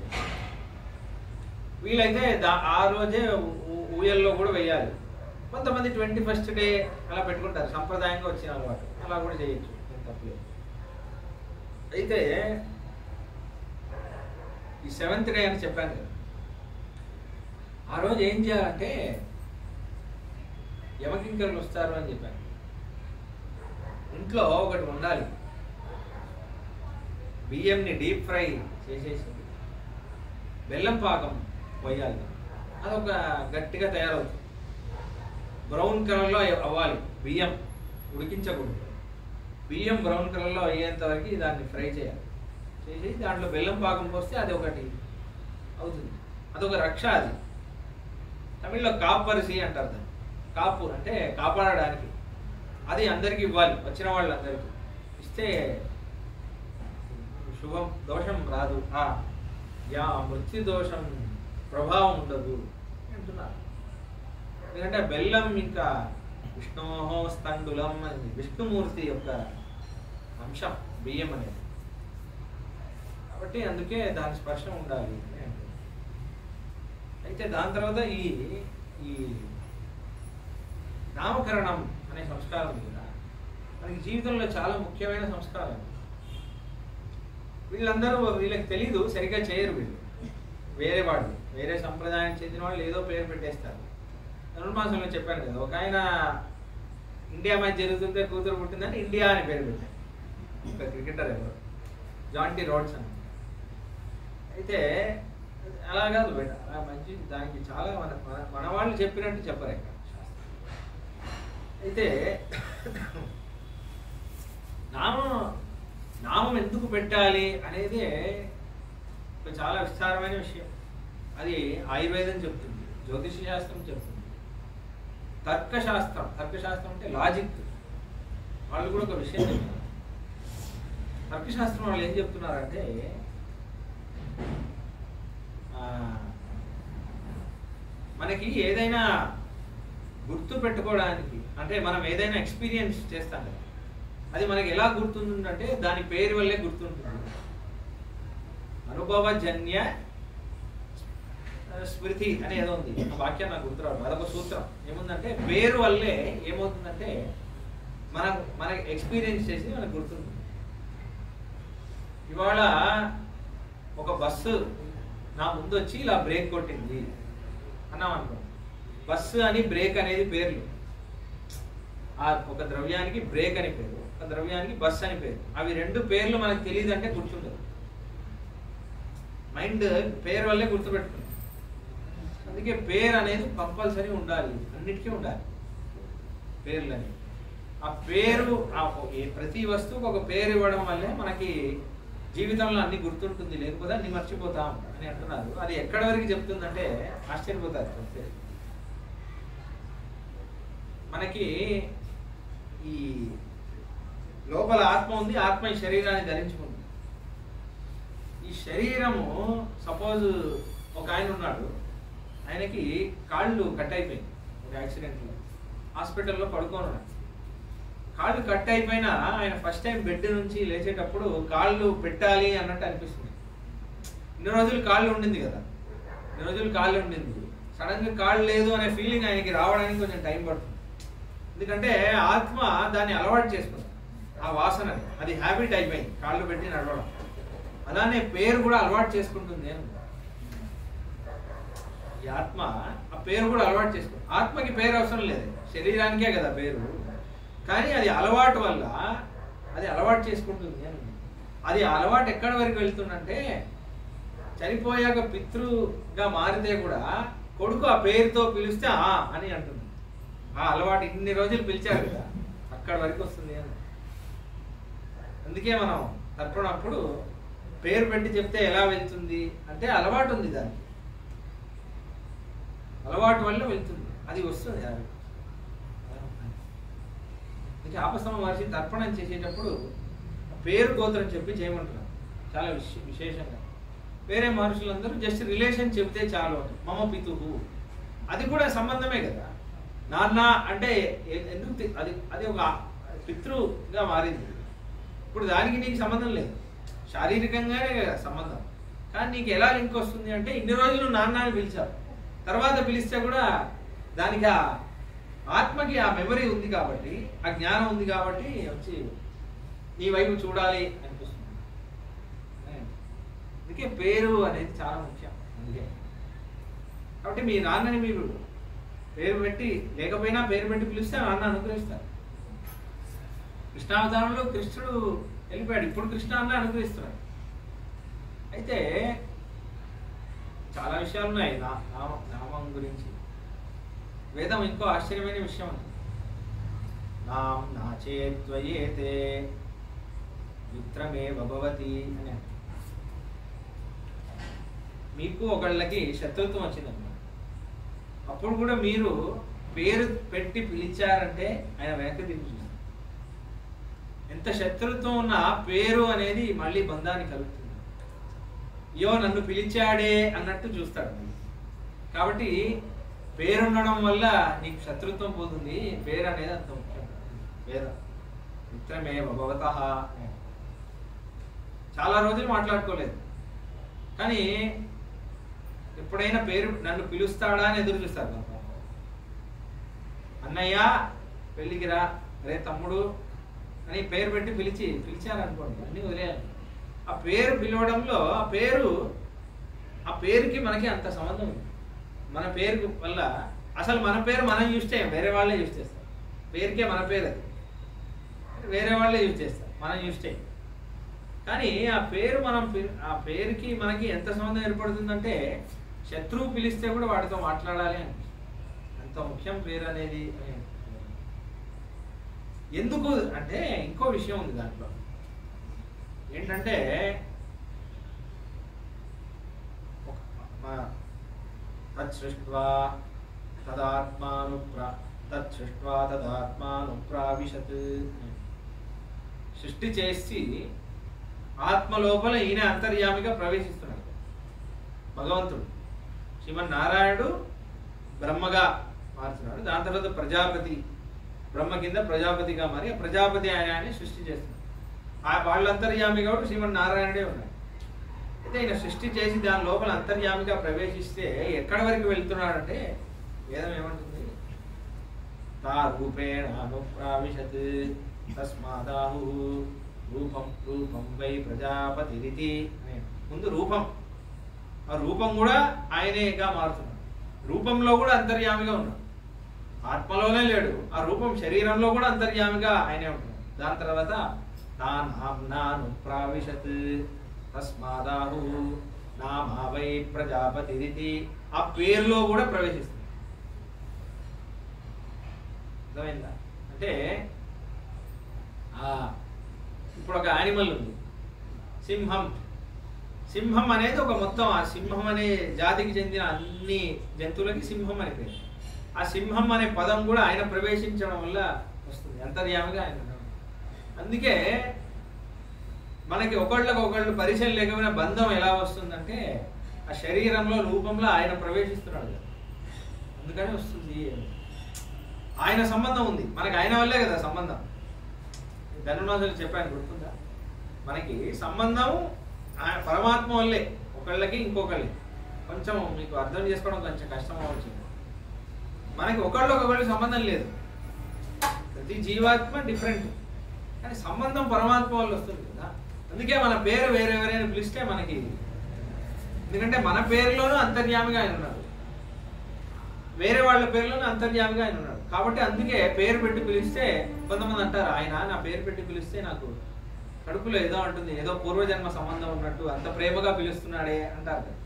వీలైతే దా ఆ రోజే ఊ- ఊయల్లో కూడా వేయాలి కొంతమంది ట్వంటీ ఫస్ట్ డే అలా పెట్టుకుంటారు సంప్రదాయంగా వచ్చిన అలవాటు అలా కూడా చేయొచ్చు ఏం తప్పలేదు అయితే ఈ సెవెంత్ డే అని చెప్పాను కదా ఆ రోజు ఏం చేయాలంటే యమకింకరులు వస్తారు అని చెప్పాను ఇంట్లో ఒకటి ఉండాలి బియ్యంని డీప్ ఫ్రై చేసేసి బెల్లం పాకం పోయాలి అదొక గట్టిగా తయారవుతుంది బ్రౌన్ కలర్లో అవ్వాలి బియ్యం ఉడికించకూడదు బియ్యం బ్రౌన్ కలర్లో అయ్యేంత వరకు దాన్ని ఫ్రై చేయాలి చేసి దాంట్లో బెల్లం పాకం పోస్తే అది ఒకటి అవుతుంది అదొక రక్ష అది తమిళ్లో కాపరిసి అంటారు దాన్ని కాపు అంటే కాపాడడానికి అది అందరికి ఇవ్వాలి వచ్చిన వాళ్ళందరికీ ఇస్తే శుభం దోషం రాదు ఆ యా మృత్యు దోషం ప్రభావం ఉండదు అంటున్నారు ఎందుకంటే బెల్లం ఇంకా విష్ణోహో స్తండులం అని విష్ణుమూర్తి యొక్క అంశం బియ్యం అనేది కాబట్టి అందుకే దాని స్పర్శ ఉండాలి అని అంటారు. అయితే దాని తర్వాత ఈ ఈ నామకరణం అనే సంస్కారం ఉంది కదా మనకి జీవితంలో చాలా ముఖ్యమైన సంస్కారం వీళ్ళందరూ వీళ్ళకి తెలీదు సరిగ్గా చేయరు వీళ్ళు వేరే వాళ్ళు వేరే సంప్రదాయం చెందిన వాళ్ళు ఏదో పేరు పెట్టేస్తారు ధనుర్మాసంలో చెప్పాను కదా ఒక ఆయన ఇండియా మ్యాచ్ జరుగుతుంటే కూతురు పుట్టిందంటే ఇండియా అని పేరు పెట్టారు ఒక క్రికెటర్ ఎవరు జాంటీ రోడ్స్ అని అయితే అలా కాదు బేట అలా మంచి దానికి చాలా మన మన- మన వాళ్ళు చెప్పినట్టు చెప్పరు ఇక్కడ అయితే నామం నామం ఎందుకు పెట్టాలి అనేది ఒక చాలా విస్తారమైన విషయం అది ఆయుర్వేదం చెప్తుంది జ్యోతిష శాస్త్రం చెప్తుంది తర్కశాస్త్రం తర్కశాస్త్రం అంటే లాజిక్ వాళ్ళు కూడా ఒక విషయం చెప్తారు తర్కశాస్త్రం వాళ్ళు ఏం చెప్తున్నారంటే ఆ, మనకి ఏదైనా గుర్తు పెట్టుకోవడానికి అంటే మనం ఏదైనా ఎక్స్పీరియన్స్ చేస్తాం కదా అది మనకి ఎలా గుర్తుంటుందంటే దాని పేరు వల్లే గుర్తుంటుంది అనుభవజన్య ఆ, స్మృతి అని ఏదో ఉంది ఆ వాక్యం నాకు గుర్తురాదు అదొక సూత్రం ఏముందంటే పేరు వల్లే ఏమవుతుందంటే మనం మనకి ఎక్స్పీరియన్స్ చేసి మనకు గుర్తుంది ఇవాళ ఒక బస్సు నా ముందు వచ్చి ఇలా బ్రేక్ కొట్టింది అన్నాం అనుకో బస్సు అని బ్రేక్ అనేది పేర్లు ఆ ఒక ద్రవ్యానికి బ్రేక్ అని పేరు ఒక ద్రవ్యానికి బస్ అని పేరు అవి రెండు పేర్లు మనకు తెలియదు అంటే గుర్తుండదు మైండ్ పేరు వల్లే గుర్తుపెట్టుకుంది అందుకే పేరు అనేది కంపల్సరీ ఉండాలి అన్నిటికీ ఉండాలి పేర్లు అనేవి ఆ పేరు ఆ ఒక- ఏ ప్రతి వస్తువుకు ఒక పేరు ఇవ్వడం వల్లే మనకి జీవితంలో అన్ని గుర్తుంటుంది లేకపోతే అన్ని మర్చిపోతాం అని అంటున్నారు అది ఎక్కడి వరకు చెప్తుందంటే ఆశ్చర్యపోతారు చెప్తే మనకి ఈ లోపల ఆత్మ ఉంది ఆత్మ ఈ శరీరాన్ని ధరించుకుంది ఈ శరీరము సపోజ్ ఒక ఆయన ఉన్నాడు ఆయనకి కాళ్ళు కట్ అయిపోయింది ఒక యాక్సిడెంట్లో హాస్పిటల్లో పడుకొని ఉన్నాడు కాళ్ళు కట్ అయిపోయినా ఆయన ఫస్ట్ టైం బెడ్ నుంచి లేచేటప్పుడు కాళ్ళు పెట్టాలి అన్నట్టు అనిపిస్తుంది ఇన్ని రోజులు కాళ్ళు ఉండింది కదా ఇన్ని రోజులు కాళ్ళు ఉండింది సడన్ గా కాళ్ళు లేదు అనే ఫీలింగ్ ఆయనకి రావడానికి కొంచెం టైం పడుతుంది ఎందుకంటే ఆత్మ దాన్ని అలవాటు చేసుకుంది ఆ వాసనని అది హ్యాబిట్ అయిపోయింది కాళ్ళు పెట్టి నడవడం అలానే పేరు కూడా అలవాటు చేసుకుంటుంది అని ఈ ఆత్మ ఆ పేరు కూడా అలవాటు చేసుకుంది ఆత్మకి పేరు అవసరం లేదు శరీరానికే కదా పేరు కానీ అది అలవాటు వల్ల అది అలవాటు చేసుకుంటుంది అని అది అలవాటు ఎక్కడి వరకు వెళ్తుందంటే చనిపోయాక పితృగా మారితే కూడా కొడుకు ఆ పేరుతో పిలిస్తే ఆ అని అంటుంది ఆ అలవాటు ఇన్ని రోజులు పిలిచారు కదా అక్కడ వరకు వస్తుంది అని అందుకే మనం తర్పణప్పుడు పేరు పెట్టి చెప్తే ఎలా వెళ్తుంది అంటే అలవాటు ఉంది దానికి అలవాటు వల్ల వెళ్తుంది అది వస్తుంది అది అందుకే ఆపస్తమ మహర్షి తర్పణం చేసేటప్పుడు పేరు గోత్రం చెప్పి చేయమంటున్నారు చాలా విశే- విశేషంగా వేరే మహర్షులందరూ జస్ట్ రిలేషన్ చెప్తే చాలు అని. మమ పితుహు అది కూడా సంబంధమే కదా నాన్న అంటే ఎ- ఎందుకు తి- అది అది ఒక పితృగా మారింది ఇప్పుడు దానికి నీకు సంబంధం లేదు శారీరకంగానే కదా సంబంధం కానీ నీకు ఎలా లింక్ వస్తుంది అంటే ఇన్ని రోజులు నాన్న అని పిలిచావు తర్వాత పిలిస్తే కూడా దానికి ఆ ఆత్మకి ఆ మెమరీ ఉంది కాబట్టి ఆ జ్ఞానం ఉంది కాబట్టి వచ్చి నీ వైపు చూడాలి అనిపిస్తుంది అందుకే పేరు అనేది చాలా ముఖ్యం అందుకే కాబట్టి మీ నాన్నని మీరు పేరు పెట్టి లేకపోయినా పేరు పెట్టి పిలిస్తే నాన్న అనుగ్రహిస్తారు కృష్ణావతారంలో కృష్ణుడు వెళ్ళిపోయాడు ఇప్పుడు కృష్ణ అన్న అనుగ్రహిస్తున్నాడు అయితే చాలా విషయాలు ఉన్నాయి నా నామం నామం గురించి వేదం ఇంకో ఆశ్చర్యమైన విషయం ఉంది నాం నాచేత్వయేతే మిత్రమే భగవతి అని అంటారు. మీకు ఒకళ్ళకి శత్రుత్వం వచ్చిందన్నమాట అప్పుడు కూడా మీరు పేరు పెట్టి పిలిచారంటే ఆయన వెనక్కి తిరిగి చూస్తారు ఎంత శత్రుత్వం ఉన్నా పేరు అనేది మళ్ళీ బంధాన్ని కలుగుతుంది అయ్యో నన్ను పిలిచాడే అన్నట్టు చూస్తాడు మళ్ళీ. కాబట్టి పేరు ఉండడం వల్ల నీకు శత్రుత్వం పోతుంది పేరు అనేది అంత ముఖ్యం వేద మిత్రమే భగవత చాలా రోజులు మాట్లాడుకోలేదు కానీ ఎప్పుడైనా పేరు నన్ను పిలుస్తాడా అని ఎదురు చూస్తారు పాపం. అన్నయ్య పెళ్ళికి రా రే తమ్ముడు అని పేరు పెట్టి పిలిచి పిలిచారనుకోండి అన్ని వదిలేయాలి ఆ పేరు పిలవడంలో ఆ పేరు ఆ పేరుకి మనకి అంత సంబంధం ఉంది మన పేరు వల్ల అసలు మన పేరు మనం యూజ్ చేయం వేరే వాళ్ళే యూజ్ చేస్తారు పేరుకే మన పేరు అది వేరే వాళ్ళే యూజ్ చేస్తారు మనం యూజ్ చేయం కానీ ఆ పేరు మనం పి- ఆ పేరుకి మనకి ఎంత సంబంధం ఏర్పడుతుందంటే శత్రువు పిలిస్తే కూడా వాడితో మాట్లాడాలి అని అంత ముఖ్యం పేరు అనేది అని ఎందుకు అంటే ఇంకో విషయం ఉంది దాంట్లో ఏంటంటే ఒక- మ- తత్సృష్ట్వా తదాత్మానుప్ర తత్సృష్ట్వా తదాత్మానుప్రావిశత్ సృష్టి చేసి ఆత్మ లోపల ఈయన అంతర్యామిగా ప్రవేశిస్తున్నాడు భగవంతుడు శ్రీమన్నారాయణుడు బ్రహ్మగా మారుతున్నాడు దాని తర్వాత ప్రజాపతి బ్రహ్మ కింద ప్రజాపతిగా మారి ఆ ప్రజాపతి ఆయనాన్ని సృష్టి చేస్తున్నాడు ఆ వాళ్ళ అంతర్యామి కాబట్టి శ్రీమన్నారాయణుడే ఉన్నాడు అయితే ఈయన సృష్టి చేసి దాని లోపల అంతర్యామిగా ప్రవేశిస్తే ఎక్కడి వరకు వెళ్తున్నాడంటే వేదం ఏమంటుంది తా రూపేణ అనుప్రావిశత్ తస్మాదాహు రూపం రూపం వై ప్రజాపతిరితి అని. ముందు రూపం ఆ రూపం కూడా ఆయనేగా మారుతున్నాడు రూపంలో కూడా అంతర్యామిగా ఉన్నాడు ఆత్మలోనే లేడు ఆ రూపం శరీరంలో కూడా అంతర్యామిగా ఆయనే ఉంటున్నాడు దాని తర్వాత నా నామ్నాను ప్రావిశత్ తస్మాదాహు నామా వై ప్రజాపతిరితి ఆ పేరులో కూడా ప్రవేశిస్తుంది అర్థమైందా అంటే ఆ ఇప్పుడు ఒక యానిమల్ ఉంది సింహం సింహం అనేది ఒక మొత్తం ఆ సింహం అనే జాతికి చెందిన అన్ని జంతువులకి సింహం అని పేరు ఆ సింహం అనే పదం కూడా ఆయన ప్రవేశించడం వల్ల వస్తుంది అంతర్యామిగా ఆయన ఉన్నాడు. అందుకే మనకి ఒకళ్ళకి ఒకళ్ళు పరిచయం లేకపోయినా బంధం ఎలా వస్తుందంటే ఆ శరీరంలో రూపంలో ఆయన ప్రవేశిస్తున్నాడు కదా అందుకని వస్తుంది ఆయన సంబంధం ఉంది మనకి ఆయన వల్లే కదా సంబంధం ధనునాథులు చెప్పాను గుర్తుందా మనకి సంబంధం ఆయన పరమాత్మ వల్లే ఒకళ్ళకి ఇంకొకళ్ళకి కొంచెం మీకు అర్థం చేసుకోవడం కొంచెం కష్టం అవ్వచ్చు మనకి ఒకళ్ళకి ఒకళ్ళకి సంబంధం లేదు ప్రతి జీవాత్మ డిఫరెంట్ కానీ సంబంధం పరమాత్మ వల్ల వస్తుంది కదా అందుకే మన పేరు వేరే ఎవరైనా పిలిస్తే మనకి ఎందుకంటే మన పేరులోనూ అంతర్యామిగా ఆయన ఉన్నారు వేరే వాళ్ళ పేరులోనూ అంతర్యామిగా ఆయన ఉన్నాడు కాబట్టి అందుకే పేరు పెట్టి పిలిస్తే కొంతమంది అంటారు ఆయన నా పేరు పెట్టి పిలిస్తే నాకు కడుపులో ఏదో అంటుంది ఏదో పూర్వజన్మ సంబంధం ఉన్నట్టు అంత ప్రేమగా పిలుస్తున్నాడే అంటారు కదా.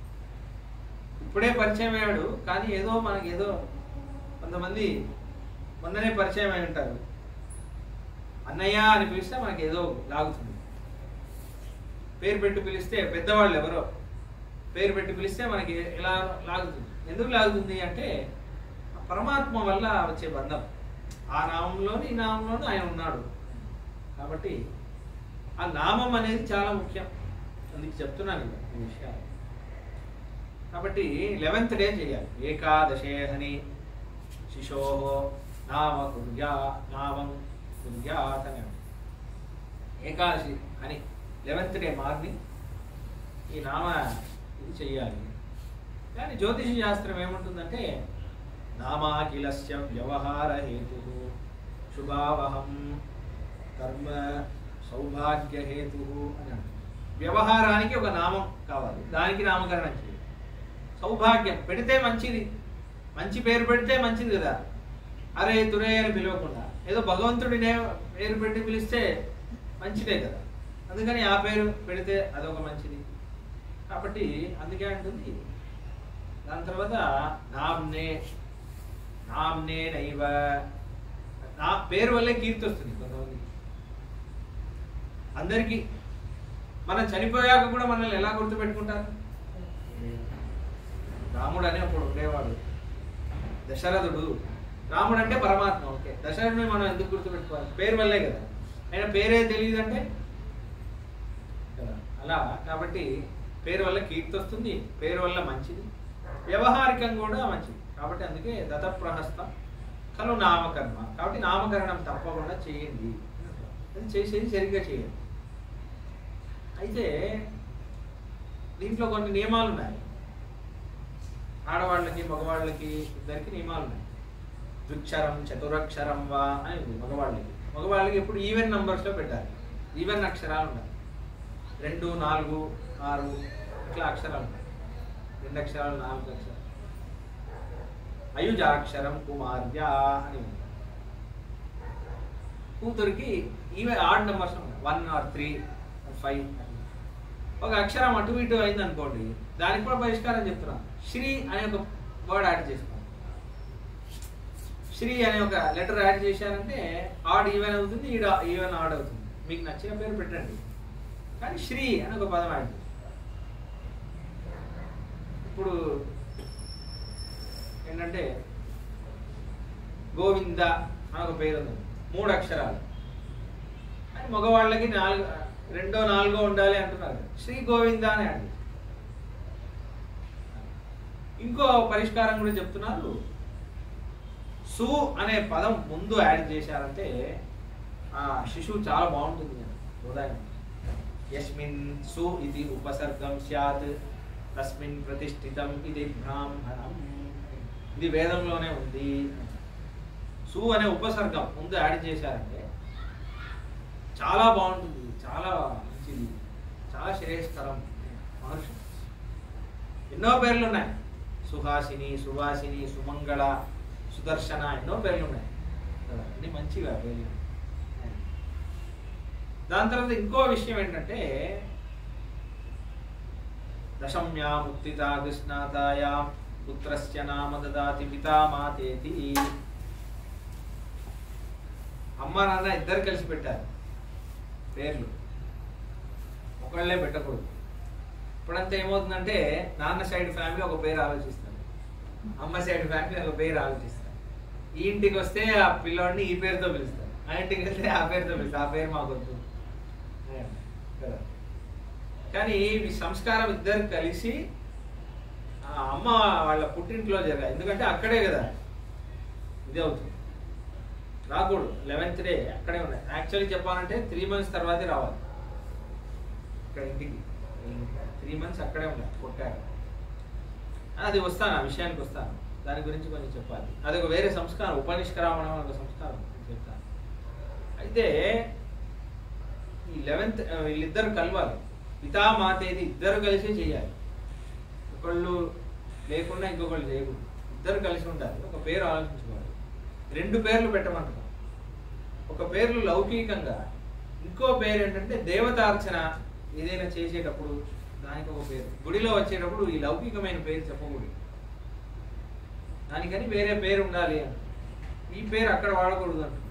ఇప్పుడే పరిచయం అయ్యాడు కానీ ఏదో మనకి ఏదో కొంతమంది మొన్ననే పరిచయం అయి ఉంటారు అన్నయ్య అని పిలిస్తే మనకి ఏదో లాగుతుంది పేరు పెట్టి పిలిస్తే పెద్దవాళ్ళు ఎవరో పేరు పెట్టి పిలిస్తే మనకి ఎలా లాగుతుంది ఎందుకు లాగుతుంది అంటే ఆ పరమాత్మ వల్ల వచ్చే బంధం ఆ నామంలోని ఈ నామంలోనూ ఆయన ఉన్నాడు కాబట్టి ఆ నామం అనేది చాలా ముఖ్యం అందుకు చెప్తున్నాను ఇక ఈ విషయాలు కాబట్టి లెవెన్త్ డే చేయాలి ఏకాదశేహని శిశో నామ కుర్యా నామం కుర్యాత్ అని అంటారు. ఏకాదశి అని లెవెన్త్ డే మార్నింగ్ ఈ నామ ఇది చెయ్యాలి కానీ జ్యోతిష శాస్త్రం ఏముంటుందంటే నామాఖిలస్య వ్యవహార హేతు శుభావహం కర్మ సౌభాగ్య హేతు అని అంటారు. వ్యవహారానికి ఒక నామం కావాలి దానికి నామకరణం చేయాలి సౌభాగ్యం పెడితే మంచిది మంచి పేరు పెడితే మంచిది కదా అరే తురే అని పిలవకుండా ఏదో భగవంతుడినే పేరు పెట్టి పిలిస్తే మంచిదే కదా అందుకని ఆ పేరు పెడితే అదొక మంచిది కాబట్టి అందుకే అంటుంది దాని తర్వాత నామ్నే నామ్నే నైవ నా పేరు వల్లే కీర్తి వస్తుంది కొంతమంది అందరికీ మనం చనిపోయాక కూడా మనల్ని ఎలా గుర్తుపెట్టుకుంటారు రాముడు అనే అప్పుడు ఉండేవాడు దశరథుడు రాముడు అంటే పరమాత్మ ఓకే దశరథుడిని మనం ఎందుకు గుర్తుపెట్టుకోవాలి పేరు వల్లే కదా ఆయన పేరే తెలియదు అంటే కదా అలా కాబట్టి పేరు వల్ల కీర్తి వస్తుంది పేరు వల్ల మంచిది వ్యవహారికం కూడా మంచిది కాబట్టి అందుకే దత్తప్రహస్తం కలు నామకర్మ కాబట్టి నామకరణం తప్పకుండా చేయండి అది చేసేది సరిగ్గా చేయండి అయితే దీంట్లో కొన్ని నియమాలు ఉన్నాయి ఆడవాళ్ళకి మగవాళ్ళకి ఇద్దరికి నియమాలు ఉన్నాయి ద్విక్షరం చతురక్షరం వా అని ఉంది మగవాళ్ళకి మగవాళ్ళకి ఎప్పుడు ఈవెన్ నంబర్స్లో పెట్టాలి ఈవెన్ అక్షరాలు ఉండాలి రెండు నాలుగు ఆరు ఇట్లా అక్షరాలు ఉన్నాయి రెండు అక్షరాలు నాలుగు అక్షరాలు అయుజాక్షరం కుమార్య అని ఉంది కూతురికి ఈవెన్ ఆడ్ నెంబర్స్ ఉన్నాయి వన్ ఆర్ త్రీ ఫైవ్ ఒక అక్షరం అటు ఇటు అయింది అనుకోండి దానికి కూడా పరిష్కారం చెప్తున్నాను శ్రీ అనే ఒక వర్డ్ యాడ్ చేసుకోండి శ్రీ అనే ఒక లెటర్ యాడ్ చేశారంటే ఆడ్ ఈవెన్ అవుతుంది ఈడ ఈవెన్ ఆడ్ అవుతుంది మీకు నచ్చిన పేరు పెట్టండి కానీ శ్రీ అని ఒక పదం యాడ్ చేయండి. ఇప్పుడు ఏంటంటే గోవింద అని ఒక పేరు ఉంది మూడు అక్షరాలు అని మగవాళ్ళకి నాలుగు రెండో నాలుగో ఉండాలి అంటున్నారు శ్రీ గోవింద అని యాడ్ చేయండి. ఇంకో పరిష్కారం కూడా చెప్తున్నారు సు అనే పదం ముందు యాడ్ చేశారంటే ఆ శిశువు చాలా బాగుంటుంది అని ఉదయం యస్మిన్ సు ఇది ఉపసర్గం స్యాత్ తస్మిన్ ప్రతిష్ఠితం ఇది బ్రాహ్మణం ఇది వేదంలోనే ఉంది సు అనే ఉపసర్గం ముందు యాడ్ చేశారంటే చాలా బాగుంటుంది చాలా మంచిది చాలా శ్రేయస్కరం మనుషులు ఎన్నో పేర్లు ఉన్నాయి సుహాసిని సువాసిని సుమంగళ సుదర్శన ఎన్నో పేర్లు ఉన్నాయి కదా, అన్ని మంచిగా పేర్లు దాని తర్వాత ఇంకో విషయం ఏంటంటే దశమ్యా ముక్తితా కృష్ణాతాయా పుత్రస్య నామ దదాతి పితా మాతేతి అమ్మ నాన్న ఇద్దరు కలిసి పెట్టారు పేర్లు ఒకళ్ళే పెట్టకూడదు ఇప్పుడంతా ఏమవుతుందంటే నాన్న సైడ్ ఫ్యామిలీ ఒక పేరు ఆలోచిస్తారు అమ్మ సైడ్ ఫ్యామిలీ ఒక పేరు ఆలోచిస్తారు ఈ ఇంటికి వస్తే ఆ పిల్లోడిని ఈ పేరుతో పిలుస్తారు ఆ ఇంటికి వెళ్తే ఆ పేరుతో పిలుస్తా ఆ పేరు మాకు వద్దు అని అంటారు కదా కానీ ఈ సంస్కారం ఇద్దరు కలిసి ఆ అమ్మ వాళ్ళ పుట్టింట్లో జరగాలి ఎందుకంటే అక్కడే కదా ఇదే అవుతుంది రాకూడదు లెవెన్త్ డే అక్కడే ఉన్నాయి యాక్చువల్లీ చెప్పాలంటే త్రీ మంత్స్ తర్వాతే రావాలి ఇక్కడ ఇంటికి త్రీ మంత్స్ అక్కడే ఉండాలి కొట్టాక అది వస్తాను ఆ విషయానికి వస్తాను దాని గురించి కొంచెం చెప్పాలి అది ఒక వేరే సంస్కారం ఉపనిష్కరామణం అనే ఒక సంస్కారం నేను చెప్తాను అయితే ఈ లెవెన్త్ వీళ్ళిద్దరు కలవాలి పితా మాతేది ఇద్దరు కలిసి చేయాలి ఒకళ్ళు లేకుండా ఇంకొకళ్ళు చేయకూడదు ఇద్దరు కలిసి ఉండాలి ఒక పేరు ఆలోచించుకోవాలి రెండు పేర్లు పెట్టమంటున్నాం ఒక పేర్లు లౌకికంగా ఇంకో పేరు ఏంటంటే దేవతార్చన ఏదైనా చేసేటప్పుడు దానికి ఒక పేరు గుడిలో వచ్చేటప్పుడు ఈ లౌకికమైన పేరు చెప్పకూడదు దానికని వేరే పేరు ఉండాలి అని ఈ పేరు అక్కడ వాడకూడదు అంటున్నాం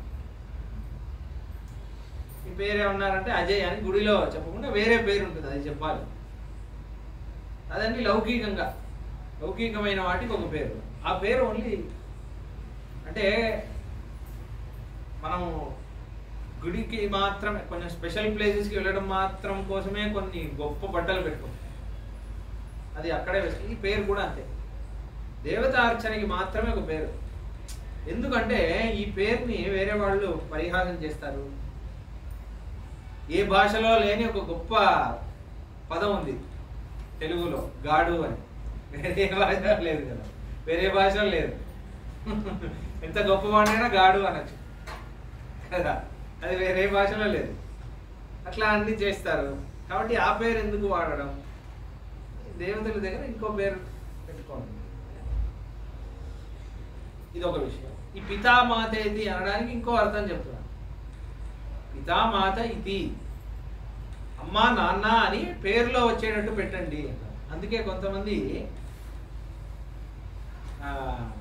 ఈ పేరు ఏమన్నారంటే అజయ్ అని గుడిలో చెప్పకుండా వేరే పేరు ఉంటుంది అది చెప్పాలి అదండి లౌకికంగా లౌకికమైన వాటికి ఒక పేరు ఆ పేరు ఓన్లీ అంటే మనము గుడికి మాత్రమే కొంచెం స్పెషల్ ప్లేసెస్కి వెళ్ళడం మాత్రం కోసమే కొన్ని గొప్ప బట్టలు పెట్టుకుంటాం అది అక్కడే వేసి ఈ పేరు కూడా అంతే దేవతార్చనకి మాత్రమే ఒక పేరు ఎందుకంటే ఈ పేరుని వేరే వాళ్ళు పరిహాసం చేస్తారు ఏ భాషలో లేని ఒక గొప్ప పదం ఉంది తెలుగులో గాడు అని వేరే భాషలో లేదు కదా వేరే భాషలో లేదు ఎంత గొప్పవాడైనా గాడు అనొచ్చు కదా అది వేరే భాషలో లేదు అట్లా అన్ని చేస్తారు కాబట్టి ఆ పేరు ఎందుకు వాడడం దేవతల దగ్గర ఇంకో పేరు పెట్టుకోండి ఇది ఒక విషయం ఈ పితామాత ఇది అనడానికి ఇంకో అర్థం చెప్తున్నాను పితామాత ఇది అమ్మా నాన్న అని పేరులో వచ్చేటట్టు పెట్టండి అంటారు. అందుకే కొంతమంది ఆ,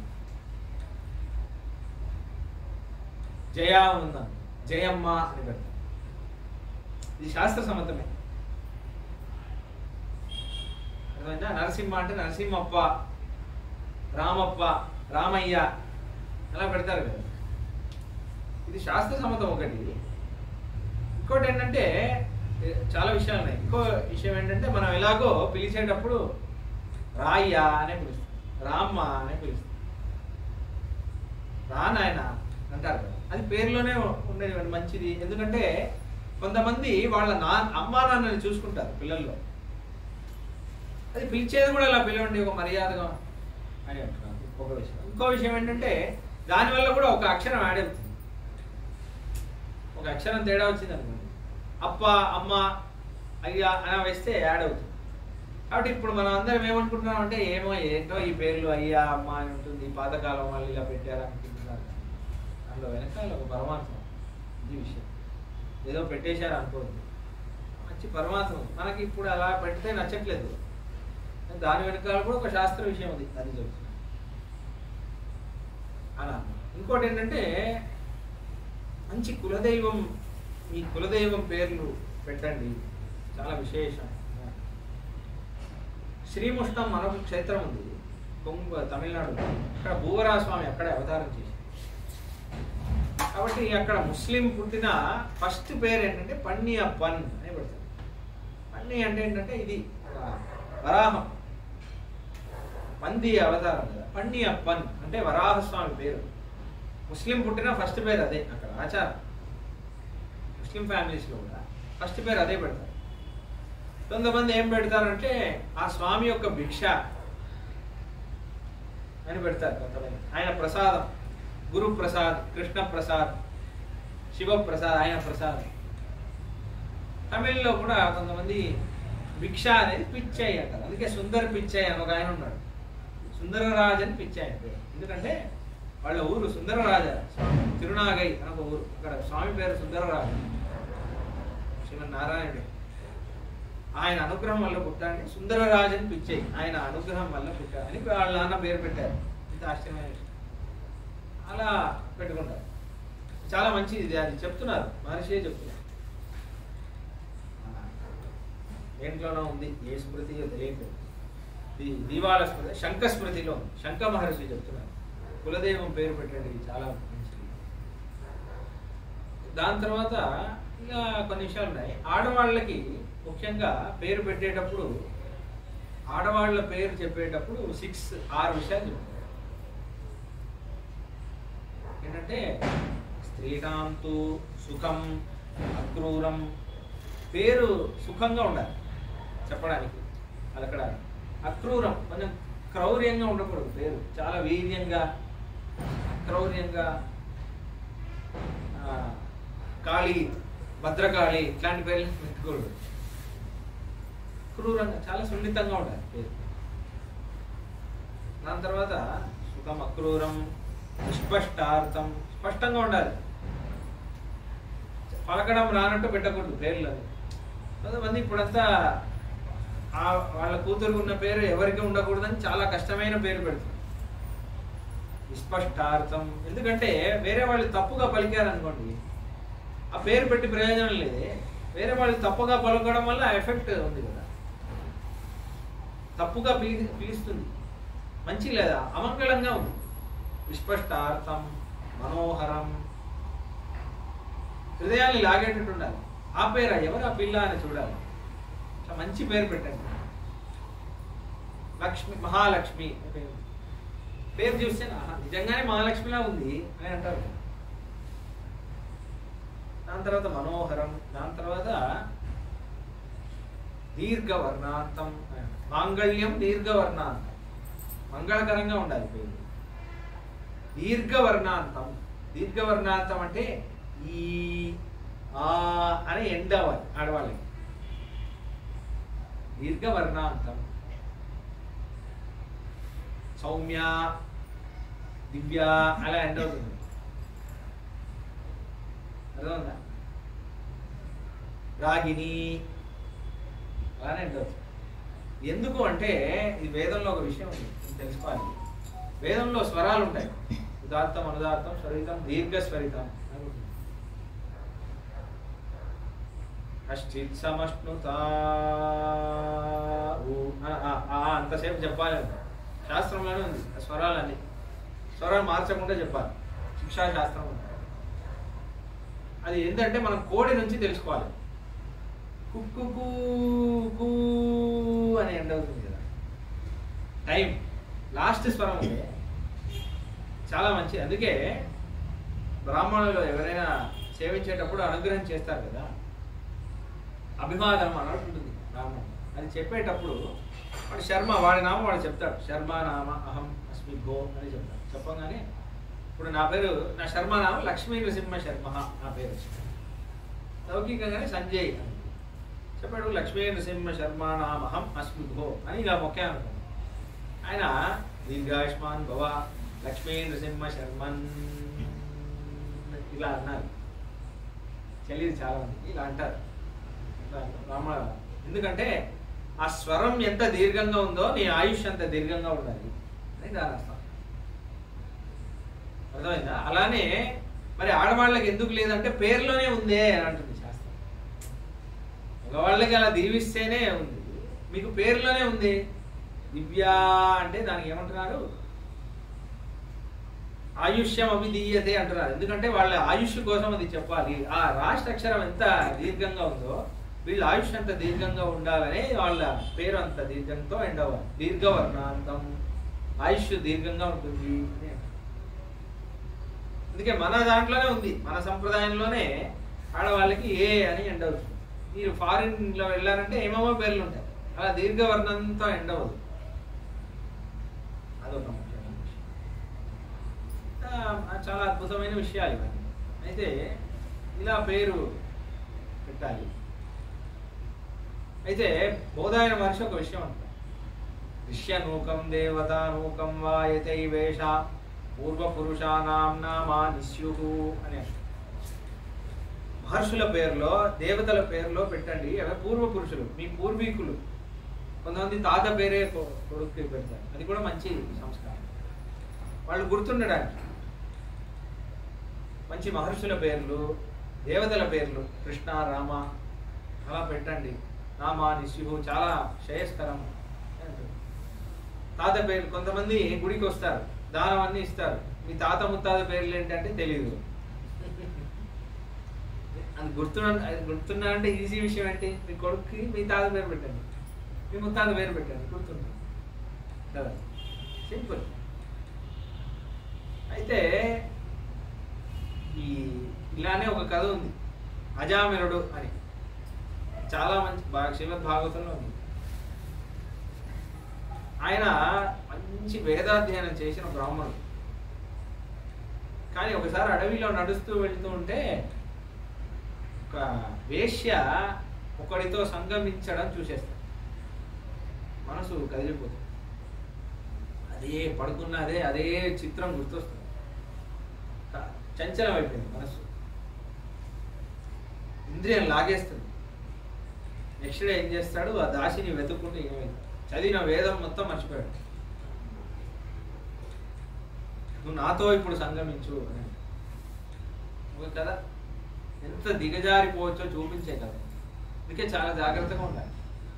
జయ ఉందని జయమ్మ అని పెడతారు ఇది శాస్త్ర సమ్మతమే అర్థమైందా నరసింహ అంటే నరసింహప్ప రామప్ప రామయ్య అలా పెడతారు కదా ఇది శాస్త్ర సమ్మతం ఒకటి ఇంకోటి ఏంటంటే ఏ, చాలా విషయాలు ఉన్నాయి ఇంకో విషయం ఏంటంటే మనం ఎలాగో పిలిచేటప్పుడు రాయ్య అనే పిలుస్తాం రామ్మ అనే పిలుస్తాం రా నాయన అంటారు కదా అది పేరులోనే ఉండేది మంచిది ఎందుకంటే కొంతమంది వాళ్ళ నా అమ్మా నాన్నని చూసుకుంటారు పిల్లల్లో అది పిలిచేది కూడా అలా పిలవండి ఒక మర్యాదగా అని అంటున్నారు ఒక విషయం ఇంకో విషయం ఏంటంటే దానివల్ల కూడా ఒక అక్షరం యాడ్ అవుతుంది ఒక అక్షరం తేడా వచ్చింది అనుకోండి అప్ప అమ్మ అయ్యా అని వేస్తే యాడ్ అవుతుంది కాబట్టి ఇప్పుడు మనం అందరం ఏమనుకుంటున్నాం అంటే ఏమో ఏంటో ఈ పేర్లు అయ్యా అమ్మ అని ఉంటుంది పాతకాలం వాళ్ళు ఇలా పెట్టారు అనుకుంటున్నారు అందులో వెనకాల ఒక పరమాత్మ ఇది విషయం ఏదో పెట్టేశారు అనుకోవద్దు మంచి పరమాత్మ ఉంది. మనకి ఇప్పుడు అలా పెడితే నచ్చట్లేదు దాని వెనకాల కూడా ఒక శాస్త్ర విషయం ఉంది అది చెప్తున్నా అలా ఇంకోటి ఏంటంటే మంచి కులదైవం మీ కులదైవం పేర్లు పెట్టండి చాలా విశేషం శ్రీముష్ణం మనకు క్షేత్రం ఉంది కొంగ తమిళనాడు అక్కడ భూవరా స్వామి అక్కడే అవతారం చేసి కాబట్టి అక్కడ ముస్లిం పుట్టిన ఫస్ట్ పేరు ఏంటంటే పన్ని అప్పన్ అని పెడతారు పన్ని అంటే ఏంటంటే ఇది ఒక వరాహం పంది అవతారం కదా పన్ని అప్పన్ అంటే వరాహస్వామి పేరు ముస్లిం పుట్టిన ఫస్ట్ పేరు అదే అక్కడ ఆచారం ముస్లిం ఫ్యామిలీస్లో కూడా ఫస్ట్ పేరు అదే పెడతారు కొంతమంది ఏం పెడతారంటే ఆ స్వామి యొక్క భిక్ష అని పెడతారు కొంతమంది ఆయన ప్రసాదం గురు ప్రసాద్ కృష్ణ ప్రసాద్ శివ ప్రసాద్ ఆయన ప్రసాద్ తమిళ్లో కూడా కొంతమంది భిక్ష అనేది పిచ్చయ్య అంటారు అందుకే సుందర్ పిచ్చయ్య అని ఒక ఆయన ఉన్నాడు సుందరరాజ్ అని పిచ్చయ్య పేరు ఎందుకంటే వాళ్ళ ఊరు సుందరరాజ స్వామి తిరునాగై అని ఒక ఊరు అక్కడ స్వామి పేరు సుందరరాజు శ్రీమన్నారాయణుడు ఆయన అనుగ్రహం వల్ల పుట్టాడని సుందరరాజు అని పిచ్చాయి ఆయన అనుగ్రహం వల్ల పుట్టాడని వాళ్ళ నాన్న పేరు పెట్టారు ఇంత ఆశ్చర్యమైన విషయం. అలా పెట్టుకుంటారు చాలా మంచిది ఇది అది చెప్తున్నారు మహర్షియే చెప్తున్నారు దేంట్లోనో ఉంది ఏ స్మృతి తెలియట్లేదు ది- దీవాల స్మృతి శంఖ స్మృతిలో ఉంది. శంఖ మహర్షి చెప్తున్నారు కులదైవం పేరు పెట్టండి ఇది చాలా మంచిది దాని తర్వాత ఇంకా కొన్ని విషయాలు ఉన్నాయి ఆడవాళ్ళకి ముఖ్యంగా పేరు పెట్టేటప్పుడు ఆడవాళ్ళ పేరు చెప్పేటప్పుడు సిక్స్ ఆరు విషయాలు చెప్తారు ఏంటంటే స్త్రీణాంతు సుఖం అక్రూరం పేరు సుఖంగా ఉండాలి చెప్పడానికి అక్కడ అక్రూరం కొంచెం క్రౌర్యంగా ఉండకూడదు పేరు చాలా వీర్యంగా క్రౌర్యంగా ఆ, కాళీ భద్రకాళి ఇట్లాంటి పేర్లు పెట్టుకోకూడదు క్రూరంగా చాలా సున్నితంగా ఉండాలి పేరు దాని తర్వాత సుఖం అక్రూరం స్పష్టార్థం స్పష్టంగా ఉండాలి పలకడం రానట్టు పెట్టకూడదు పేర్లు అవి కొంతమంది ఇప్పుడంతా ఆ వాళ్ళ కూతురు ఉన్న పేరు ఎవరికి ఉండకూడదని చాలా కష్టమైన పేరు పెడుతుంది విస్పష్టార్థం ఎందుకంటే వేరే వాళ్ళు తప్పుగా పలికారనుకోండి ఆ పేరు పెట్టి ప్రయోజనం లేదే వేరే వాళ్ళు తప్పుగా పలకడం వల్ల ఎఫెక్ట్ ఉంది కదా తప్పుగా పిలి పిలుస్తుంది మంచి లేదా అమంగళంగా ఉంది విస్పష్టార్థం మనోహరం హృదయాన్ని లాగేటట్టు ఉండాలి ఆ పేరా ఎవరు ఆ పిల్ల అని చూడాలి ఇట్లా మంచి పేరు పెట్టండి లక్ష్మి మహాలక్ష్మి అని పేరు పేరు చూస్తే ఆహా, నిజంగానే మహాలక్ష్మిలా ఉంది అని అంటారు దాని తర్వాత మనోహరం దాని తర్వాత దీర్ఘవర్ణాంతం మాంగళ్యం దీర్ఘవర్ణాంతం మంగళకరంగా ఉండాలి పేరు దీర్ఘవర్ణాంతం దీర్ఘవర్ణాంతం అంటే ఈ ఆ అని ఎండ్ అవ్వాలి ఆడవాళ్ళకి దీర్ఘవర్ణాంతం సౌమ్య దివ్య అలా ఎండ్ అవుతుంది అర్థమైందా రాగిని అలానే ఎండ్ అవుతుంది ఎందుకు అంటే ఇది వేదంలో ఒక విషయం ఉంది ఇది తెలుసుకోవాలి వేదంలో స్వరాలు ఉంటాయి ఉదాత్తం అనుదాత్తం స్వరితం దీర్ఘస్వరితం అని ఉంటుంది. కశ్చిత్ సమష్ణుతా ఊ, ఆ, ఆ, ఆ, అంతసేపు చెప్పాలి అంట. శాస్త్రంలోనే ఉంది ఆ స్వరాలన్నీ స్వరాలు మార్చకుండా చెప్పాలి శిక్షా శాస్త్రం ఉంది. అది ఏంటంటే మనం కోడి నుంచి తెలుసుకోవాలి కుక్కు కూ, కూ అని ఎండ్ అవుతుంది కదా టైం లాస్ట్ స్వరం ఉంది చాలా మంచిది అందుకే బ్రాహ్మణులు ఎవరైనా సేవించేటప్పుడు అనుగ్రహం చేస్తారు కదా అభివాదనం అన్నట్టు ఉంటుంది బ్రాహ్మణుడు అది చెప్పేటప్పుడు వాడు శర్మ వాడి నామం వాడు చెప్తాడు శర్మ నామ అహం అస్మి గో అని చెప్తాడు చెప్పగానే ఇప్పుడు నా పేరు నా శర్మ నామం లక్ష్మీ నృసింహ శర్మ నా పేరు లౌకికంగానే సంజయ్ అని. చెప్పాడు లక్ష్మీ నృసింహ శర్మ నామహం అస్మి గో అని ఇలా మొక్కే అనుకో ఆయన దీర్ఘాయుష్మాన్ భవ లక్ష్మీ నృసింహ శర్మన్ ఇలా అన్నారు తెలియదు చాలా మంది ఇలా అంటారు ఇట్లా రామ ఎందుకంటే ఆ స్వరం ఎంత దీర్ఘంగా ఉందో నీ ఆయుష్ అంత దీర్ఘంగా ఉండాలి అని దాని అర్థం అర్థమైందా అలానే మరి ఆడవాళ్ళకి ఎందుకు లేదంటే పేరులోనే ఉందే అని అంటుంది శాస్త్రం మగవాళ్ళకి అలా దీవిస్తేనే ఉంది మీకు పేరులోనే ఉంది దివ్య అంటే దానికి ఏమంటున్నారు ఆయుష్యం అభిధీయతే అంటున్నారు ఎందుకంటే వాళ్ళ ఆయుష్ కోసం అది చెప్పాలి ఆ రాష్ట్ర అక్షరం ఎంత దీర్ఘంగా ఉందో వీళ్ళ ఆయుష్ అంత దీర్ఘంగా ఉండాలని వాళ్ళ పేరు అంత దీర్ఘంతో ఎండ్ అవ్వాలి దీర్ఘవర్ణాంతం ఆయుష్ దీర్ఘంగా ఉంటుంది అని అంటారు. అందుకే మన దాంట్లోనే ఉంది మన సంప్రదాయంలోనే ఆడవాళ్ళకి ఏ అని ఎండ్ అవుతుంది మీరు ఫారిన్ లో వెళ్ళారంటే ఏమేమో పేర్లు ఉంటాయి అలా దీర్ఘవర్ణంతో ఎండ్ అవ్వదు అదొక ముఖ్యమైన విషయం ఆ, చాలా అద్భుతమైన విషయాలు ఇవన్నీ అయితే ఇలా పేరు పెట్టాలి అయితే బోధాయన మహర్షి ఒక విషయం అంటారు ఋష్యనూకం దేవతానూకం వా యతైవేష పూర్వపురుషానాం నామా నిస్యుహు అని అంటారు మహర్షుల పేరులో దేవతల పేరులో పెట్టండి అవి పూర్వ పురుషులు మీ పూర్వీకులు కొంతమంది తాత పేరే కొ- కొడుకుకి పెడతారు అది కూడా మంచి సంస్కారం వాళ్ళు గుర్తుండడానికి మంచి మహర్షుల పేర్లు దేవతల పేర్లు కృష్ణ రామ అలా పెట్టండి రామ నిశిహు చాలా శ్రేయస్కరం అని అంటారు. తాత పేరు కొంతమంది గుడికి వస్తారు దానం అన్ని ఇస్తారు మీ తాత ముత్తాత పేర్లు ఏంటంటే తెలియదు అది గుర్తున్నా అది గుర్తున్నా అంటే ఈజీ విషయం ఏంటి మీ కొడుకుకి మీ తాత పేరు పెట్టండి మీ ముత్తాత పేరు పెట్టండి గుర్తుంటుంది కదా సింపుల్ అయితే ఈ ఇలానే ఒక కథ ఉంది అజామినుడు అని చాలా మంచి బాగా శ్రీమద్ భాగవతంలో ఉంది ఆయన మంచి వేదాధ్యయనం చేసిన బ్రాహ్మణుడు కానీ ఒకసారి అడవిలో నడుస్తూ వెళ్తూ ఉంటే ఒక వేశ్య ఒకడితో సంగమించడం చూసేస్తాడు మనసు కదిలిపోతుంది అదే పడుకున్న అదే అదే చిత్రం గుర్తొస్తుంది క- చంచలం అయిపోయింది మనసు ఇంద్రియం లాగేస్తుంది నెక్స్ట్ డే ఏం చేస్తాడు ఆ దాసిని వెతుక్కుంటూ ఏమైంది చదివిన వేదం మొత్తం మర్చిపోయాడు నువ్వు నాతో ఇప్పుడు సంగమించు అని ఒక కథ ఎంత దిగజారిపోవచ్చో చూపించే కథ అందుకే చాలా జాగ్రత్తగా ఉండాలి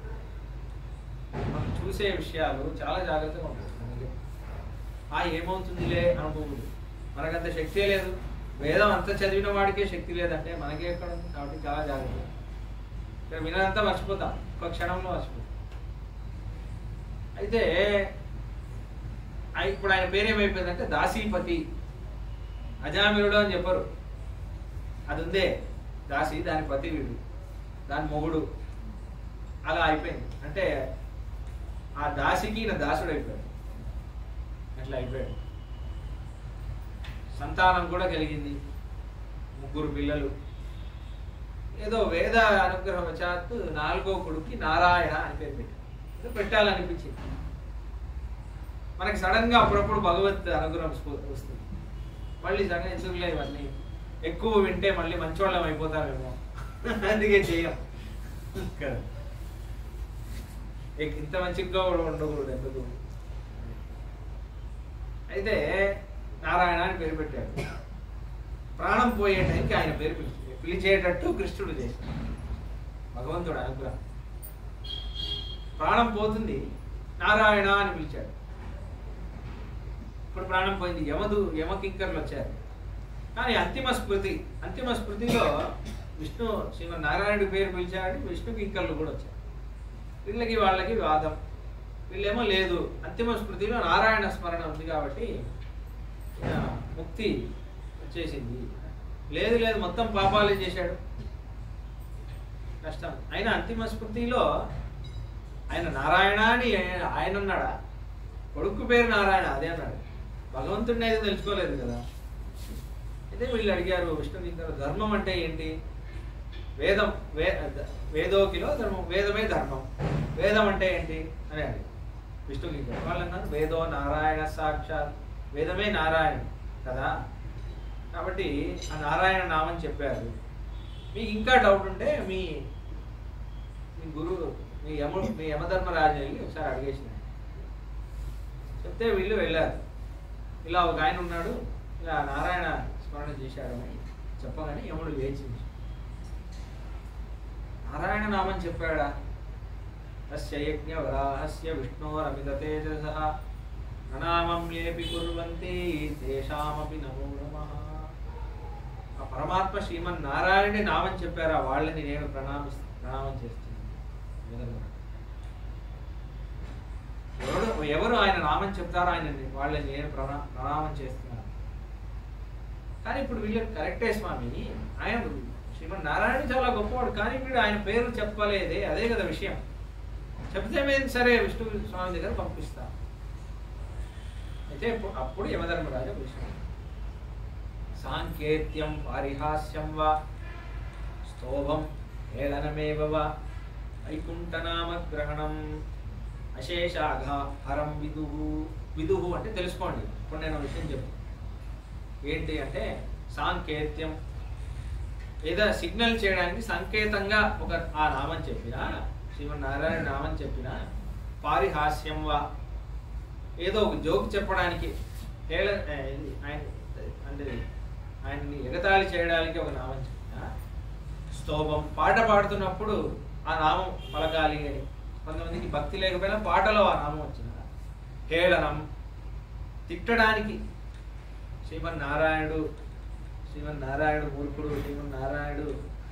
మనం చూసే విషయాలు చాలా జాగ్రత్తగా ఉండాలి మనకి ఆ ఏమవుతుందిలే అనుకోకూడదు మనకంత శక్తి లేదు వేదం అంత చదివిన వాడికే శక్తి లేదంటే మనకే ఎక్కడ ఉంది కాబట్టి చాలా జాగ్రత్త ఇక్కడ వినంతా మర్చిపోతాం ఒక క్షణంలో మర్చిపోతాం అయితే ఆ ఇప్పుడు ఆయన పేరేమైపోయిందంటే దాసీపతి అజామిరుడు అని చెప్పరు అది ఉందే దాసి దాని పతి వీడు దాని మొగుడు అలా అయిపోయింది అంటే ఆ దాసికి ఈయన దాసుడు అయిపోయాడు అట్లా అయిపోయాడు సంతానం కూడా కలిగింది ముగ్గురు పిల్లలు ఏదో వేద అనుగ్రహవశాత్తు నాలుగో కొడుక్కి నారాయణ అని పేరు పెట్టారు ఏదో పెట్టాలనిపించింది మనకి సడన్ గా అప్పుడప్పుడు భగవత్ అనుగ్రహం స్ఫూ- వస్తుంది మళ్ళీ సగం ఎందుకులే ఇవన్నీ ఎక్కువ వింటే మళ్ళీ మంచోళ్ళం అయిపోతామేమో అందుకే చేయం కదా. ఇక ఇంత మంచిగా కూడా ఉండకూడదు ఎందుకు అయితే నారాయణ అని పేరు పెట్టాడు ప్రాణం పోయే టైంకి ఆయన పేరు పిలిచి పిలిచేటట్టు కృష్ణుడు చేశాడు భగవంతుడు అనుగ్రహం ప్రాణం పోతుంది నారాయణ అని పిలిచాడు ఇప్పుడు ప్రాణం పోయింది యమదు యమకింకర్లు వచ్చారు కానీ అంతిమ స్మృతి అంతిమ స్మృతిలో విష్ణు శ్రీమన్ నారాయణుడి పేరు పిలిచాడు విష్ణు కింకర్లు కూడా వచ్చారు వీళ్ళకి వాళ్ళకి వాదం వీళ్ళేమో లేదు అంతిమ స్మృతిలో నారాయణ స్మరణ ఉంది కాబట్టి ఆ, ముక్తి వచ్చేసింది లేదు లేదు మొత్తం పాపాలే చేశాడు కష్టం అయినా అంతిమ స్మృతిలో ఆయన నారాయణ అని ఆయన అన్నాడా కొడుకు పేరు నారాయణ అదే అన్నాడు భగవంతుడిని అయితే తెలుసుకోలేదు కదా అయితే వీళ్ళు అడిగారు విష్ణులింగారు ధర్మం అంటే ఏంటి వేదం వే వేదోకిలో ధర్మం వేదమే ధర్మం వేదం అంటే ఏంటి అని అడిగారు విష్ణులింగారు వాళ్ళు అన్నారు వేదో నారాయణ సాక్షాత్ వేదమే నారాయణ కదా కాబట్టి ఆ నారాయణ నామం చెప్పారు మీకు ఇంకా డౌట్ ఉంటే మీ మీ గురువు మీ యమ మీ యమధర్మరాజు వెళ్ళి ఒకసారి అడిగేసిన చెప్తే వీళ్ళు వెళ్ళారు ఇలా ఒక ఆయన ఉన్నాడు ఇలా నారాయణ స్మరణ చేశాడని చెప్పగానే యముడు లేచింది నారాయణ నామం చెప్పాడా తస్య యజ్ఞ వరాహస్య విష్ణోరమిత తేజస ప్రణామం లేపి కుర్వంతి తేషామపి నమో నమః ఆ పరమాత్మ శ్రీమన్ నారాయణుడి నామం చెప్పారా వాళ్ళని నేను ప్రణామి ప్రణామం చేస్తున్నాను విధంగా. ఎవరు ఎవరు ఆయన నామం చెప్తారో ఆయన వాళ్ళని నేను ప్రణా ప్రణామం చేస్తున్నాను కానీ ఇప్పుడు వీళ్ళకి కరెక్టే స్వామి ఆయన శ్రీమన్ నారాయణ చాలా గొప్పవాడు కానీ వీడు ఆయన పేరు చెప్పలేదే అదే కదా విషయం చెప్తే మేము సరే విష్ణు స్వామి దగ్గర పంపిస్తాం అయితే ఇప్పుడు- అప్పుడు యమధర్మరాజు విషయం సాంకేత్యం పారిహాస్యం వా స్తోభం హేళనమేవ వా వైకుంఠనామగ్రహణం అశేషాఘ హరం విదుహు విదుహు అంటే తెలుసుకోండి ఇప్పుడు నేను ఒక విషయం చెప్పు ఏంటి అంటే సాంకేత్యం ఏదో సిగ్నల్ చేయడానికి సంకేతంగా ఒక ఆ నామం చెప్పిన శ్రీమన్నారాయణ నామం చెప్పిన పారిహాస్యం వా ఏదో ఒక జోక్ చెప్పడానికి హేళ ఆ, ఇది ఆయన అంటే ఆయన్ని ఎగతాళి చేయడానికి ఒక నామం చెప్పిన స్తోభం పాట పాడుతున్నప్పుడు ఆ నామం పలకాలి అని కొంతమందికి భక్తి లేకపోయినా పాటలో ఆ నామం వచ్చిన హేళనం తిట్టడానికి శ్రీమన్నారాయణుడు శ్రీమన్నారాయణుడు మూర్ఖుడు శ్రీమన్నారాయణుడు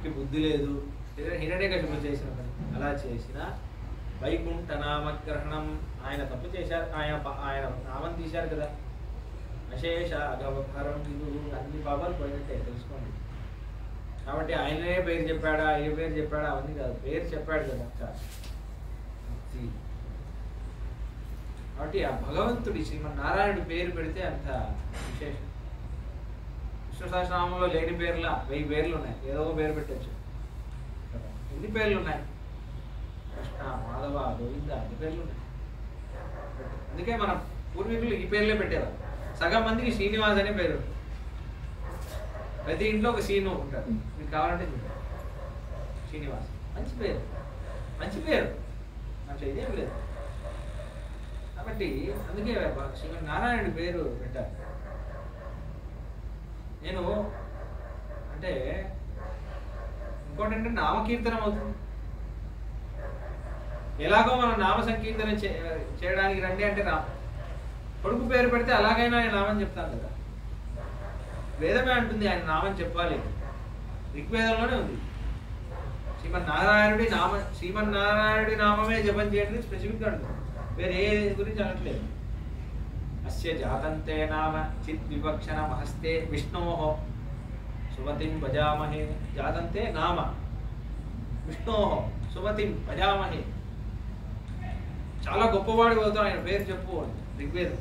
కి బుద్ధి లేదు హిరణ్యకశిపు చేసిన పని అలా చేసిన వైకుంఠ నామగ్రహణం ఆయన తప్పు చేశారు ఆయన ప- ఆయన నామం తీశారు కదా అశేష అగవరం ఇది అన్ని పాపాలు పోయినట్టే తెలుసుకోండి కాబట్టి ఆయనే పేరు చెప్పాడా ఏ పేరు చెప్పాడా అవన్నీ కాదు పేరు చెప్పాడు కదా చాలు. ఇది. కాబట్టి ఆ భగవంతుడి శ్రీమన్నారాయణుడి పేరు పెడితే అంత విశేషం విష్ణు సహస్రనామంలో లేని పేర్ల వెయ్యి పేర్లు ఉన్నాయి ఏదో ఒక పేరు పెట్టచ్చు ఎన్ని పేర్లు ఉన్నాయి కృష్ణ మాధవ గోవింద అన్ని పేర్లు ఉన్నాయి అందుకే మన పూర్వీకులు ఈ పేర్లే పెట్టేవారు సగం మందికి శ్రీనివాస్ అనే పేరు ఉంటుంది. ప్రతి ఇంట్లో ఒక శ్రీను ఉంటాడు మీకు కావాలంటే చూడండి. శ్రీనివాస్ మంచి పేరు మంచి పేరు మంచి ఇదేం లేదు కాబట్టి అందుకే శ్రీమన్ నారాయణుడి పేరు పెట్టారు నేను అంటే ఇంకోటి ఏంటంటే నామకీర్తనం అవుతుంది ఎలాగో మనం నామ సంకీర్తన చే- చేయడానికి రండి అంటే రా కొడుకు పేరు పెడితే అలాగైనా ఆయన నామం చెప్తాను కదా వేదమే అంటుంది ఆయన నామం చెప్పాలి ఋగ్వేదంలోనే ఉంది శ్రీమన్నారాయణుడి నామ శ్రీమన్నారాయణుడి నామమే జపం చేయండి స్పెసిఫిక్గా ఉంటుంది వేరే ఏ గురించి అనట్లేదు అస్య జాతంతే నామ చిత్ వివక్షణ హస్తే విష్ణో సుమతిం భజామహే జాతంతే నామ విష్ణో సుమతిం భజామహే చాలా గొప్పవాడు అవుతాం ఆయన పేరు చెప్పు అని ఋగ్వేదం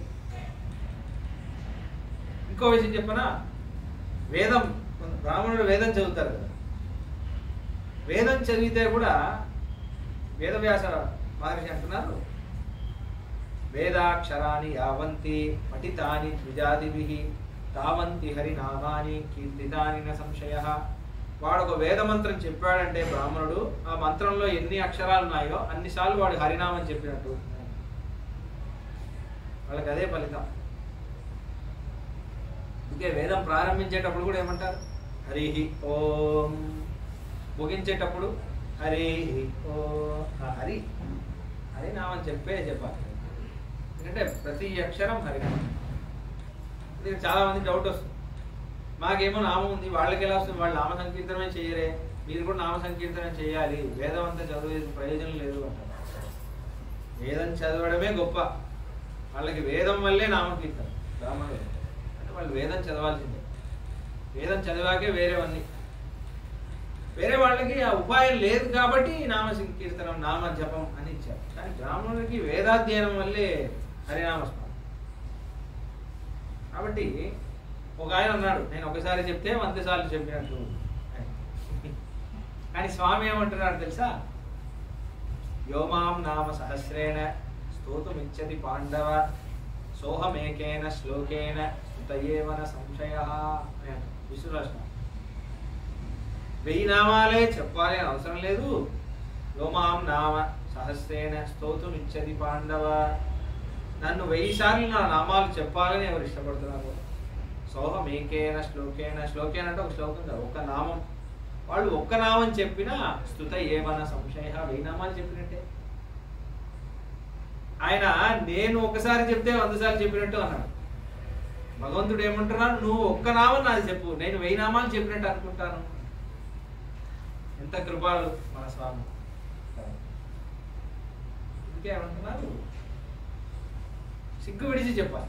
ఇంకో విషయం చెప్పనా వేదం బ్రాహ్మణుడు వేదం చదువుతారు కదా వేదం చదివితే కూడా వేదవ్యాస మహర్షి అంటున్నారు వేదాక్షరాన్ని యావంతి పఠితాని ద్విజాదిభి తావంతి హరినామాని కీర్తితాని న సంశయ వాడు ఒక వేద మంత్రం చెప్పాడంటే బ్రాహ్మణుడు ఆ మంత్రంలో ఎన్ని అక్షరాలు ఉన్నాయో అన్నిసార్లు వాడు హరినామం చెప్పినట్టు వాళ్ళకి అదే ఫలితం అందుకే వేదం ప్రారంభించేటప్పుడు కూడా ఏమంటారు హరి ఓం ముగించేటప్పుడు హరి ఓ ఆ హరి హరినామం చెప్పే చెప్పాలి ఎందుకంటే ప్రతి అక్షరం హరినామం ఇది చాలా మంది డౌట్ వస్తుంది మాకేమో నామం ఉంది వాళ్ళకి ఎలా వస్తుంది వాళ్ళు నామ సంకీర్తనమే చేయరే మీరు కూడా నామ సంకీర్తన చేయాలి వేదం అంతా చదివే ప్రయోజనం లేదు అంటారు వేదం చదవడమే గొప్ప వాళ్ళకి వేదం వల్లే నామకీర్తన బ్రాహ్మణులు అంటే వాళ్ళు వేదం చదవాల్సిందే వేదం చదివాకే వేరేవన్నీ వేరే వాళ్ళకి ఆ ఉపాయం లేదు కాబట్టి నామ సంకీర్తనం నామ జపం అని ఇచ్చారు కానీ బ్రాహ్మణుడికి వేదాధ్యయనం వల్లే హరినామస్మరణ కాబట్టి ఒక ఆయన అన్నాడు నేను ఒకసారి చెప్తే వంద సార్లు చెప్పినట్టు అని. కానీ స్వామి ఏమంటున్నాడు తెలుసా యోమాం నామ సహస్రేణ స్తోతుమిచ్చతి పాండవ సోహమేకేన శ్లోకేన స్తుతయేవన సంశయ విశ్వరాష్ట్రం వెయ్యి నామాలే చెప్పాలి అని అవసరం లేదు యోమాం నామ సహస్రేణ స్తోతుమిచ్చతి పాండవ నన్ను వెయ్యి సార్లు నా నామాలు చెప్పాలని ఎవరు ఇష్టపడుతున్నారు సోహమేకేన శ్లోకేన శ్లోకేన అంటే ఒక శ్లోకం కాదు ఒక్క నామం వాళ్ళు ఒక్క నామం చెప్పినా స్తుత ఏమన్నా సంశయ వెయ్యి నామాలు చెప్పినట్టే ఆయన నేను ఒకసారి చెప్తే వంద సార్లు చెప్పినట్టు అన్నాడు భగవంతుడు ఏమంటున్నాడు నువ్వు ఒక్క నామం నాది చెప్పు నేను వెయ్యి నామాలు చెప్పినట్టు అనుకుంటాను ఎంత కృపాలు మన స్వామి అందుకే ఏమంటున్నారు సిగ్గు విడిచి చెప్పాలి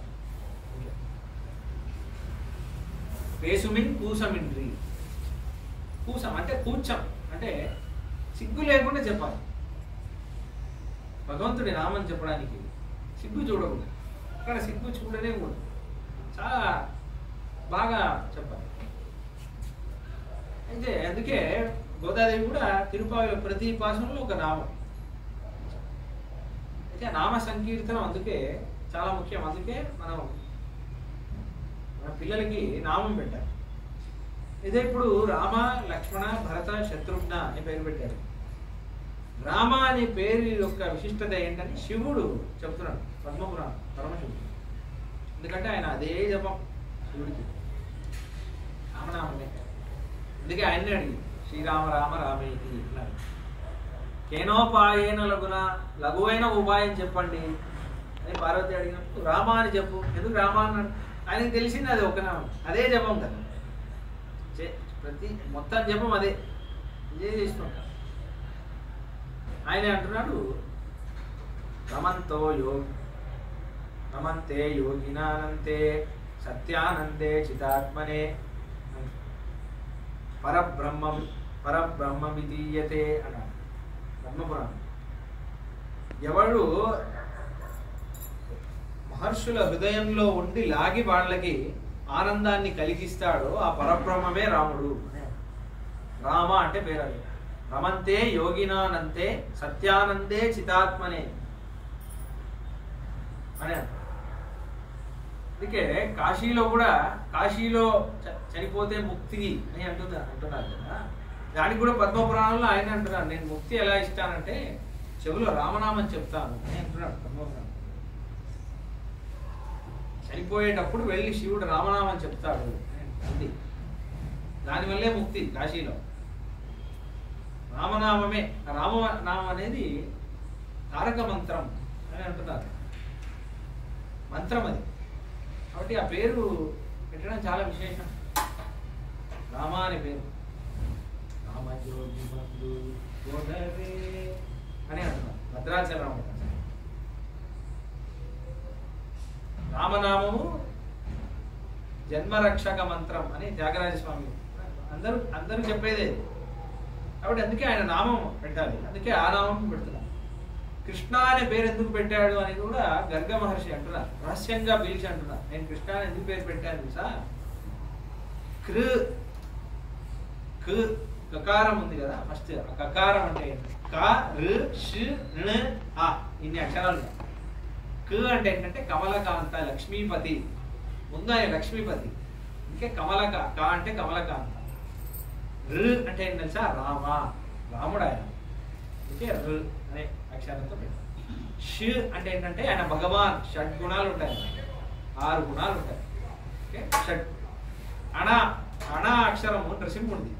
పేసుమిన్ కూసమిండ్రి కూసం అంటే కూర్చం అంటే సిగ్గు లేకుండా చెప్పాలి భగవంతుడి నామం చెప్పడానికి సిగ్గు చూడకూడదు అక్కడ సిగ్గు చూడనే కూడదు చాలా బాగా చెప్పాలి అయితే అందుకే గోదాదేవి కూడా తిరుపావిలో ప్రతి పాసంలో ఒక నామం అయితే ఆ నామ సంకీర్తనం అందుకే చాలా ముఖ్యం అందుకే మనం మన పిల్లలకి నామం పెట్టాలి ఇదే ఇప్పుడు రామ లక్ష్మణ భరత శత్రుఘ్న అని పేరు పెట్టారు రామ అనే పేరు యొక్క విశిష్టత ఏంటని శివుడు చెప్తున్నాడు పద్మపురాణం పరమశివుడు ఎందుకంటే ఆయన అదే జపం శివుడికి రామనామమే అందుకే ఆయన్ని అడిగి శ్రీరామ రామ రామేతి అన్నారు కేనోపాయేన లఘున లఘువైన ఉపాయం చెప్పండి అని పార్వతి అడిగినప్పుడు రామ అని చెప్పు ఎందుకు రామ అన్నాడు ఆయనకి తెలిసింది అది ఒక నామం అదే జపం కదా చే- ప్రతి మొత్తం జపం అదే ఇదే చేస్తుంటారు ఆయన అంటున్నాడు రమంతో యోగి రమంతే యోగినానంతే సత్యానందే చితాత్మనే పరబ్రహ్మ పరబ్రహ్మమితీయతే అన్నాడు బ్రహ్మపురాణం ఎవడు మహర్షుల హృదయంలో ఉండి లాగి వాళ్ళకి ఆనందాన్ని కలిగిస్తాడో ఆ పరబ్రహ్మమే రాముడు అని రామ అంటే పేరు అది రమంతే యోగినానంతే సత్యానందే చితాత్మనే అని అంటారు. అందుకే కాశీలో కూడా కాశీలో చ- చనిపోతే ముక్తి అని అంటున్నారు అంటున్నారు కదా దానికి కూడా పద్మపురాణంలో ఆయన అంటున్నారు నేను ముక్తి ఎలా ఇస్తానంటే చెవులో రామనామం చెప్తాను అని అంటున్నాడు పద్మపురాణం చనిపోయేటప్పుడు వెళ్ళి శివుడు రామనామం చెప్తాడు అని ఉంది దానివల్లే ముక్తి కాశీలో రామనామమే రామనామం అనేది తారక మంత్రం అని అంటున్నారు మంత్రం అది కాబట్టి ఆ పేరు పెట్టడం చాలా విశేషం రామ అనే పేరు రామజ్యోతి బంధు సోదరే అని అంటున్నారు భద్రాచలం అంటారు. రామనామము జన్మరక్షక మంత్రం అని త్యాగరాజ స్వామి అందరూ అందరూ చెప్పేదే ఇది. కాబట్టి అందుకే ఆయన నామం పెట్టాలి అందుకే ఆ నామం పెడుతున్నారు కృష్ణ అనే పేరు ఎందుకు పెట్టాడు అని కూడా గర్గ మహర్షి అంటున్నారు రహస్యంగా పిలిచి అంటున్నారు నేను కృష్ణ అని ఎందుకు పేరు పెట్టాను తెలుసా కృ క్ కకారం ఉంది కదా ఫస్ట్ ఆ కకారం అంటే ఏంటి? క రు ష్ ణ ఆ ఇన్ని అక్షరాలు ఉన్నాయి. క్ అంటే ఏంటంటే కమలకాంత లక్ష్మీపతి ముందు ఆయన లక్ష్మీపతి ఇంకే కమలక క అంటే కమలకాంత రు అంటే ఏంటి తెలుసా రామ రాముడు ఆయన ఓకే రు అనే అక్షరంతో పెట్టారు ష్ అంటే ఏంటంటే ఆయన భగవాన్ షడ్ గుణాలు ఉంటాయి ఆయనకి. ఆరు గుణాలు ఉంటాయి ఓకే షడ్ అణ అణ అక్షరము నృసింహుడిది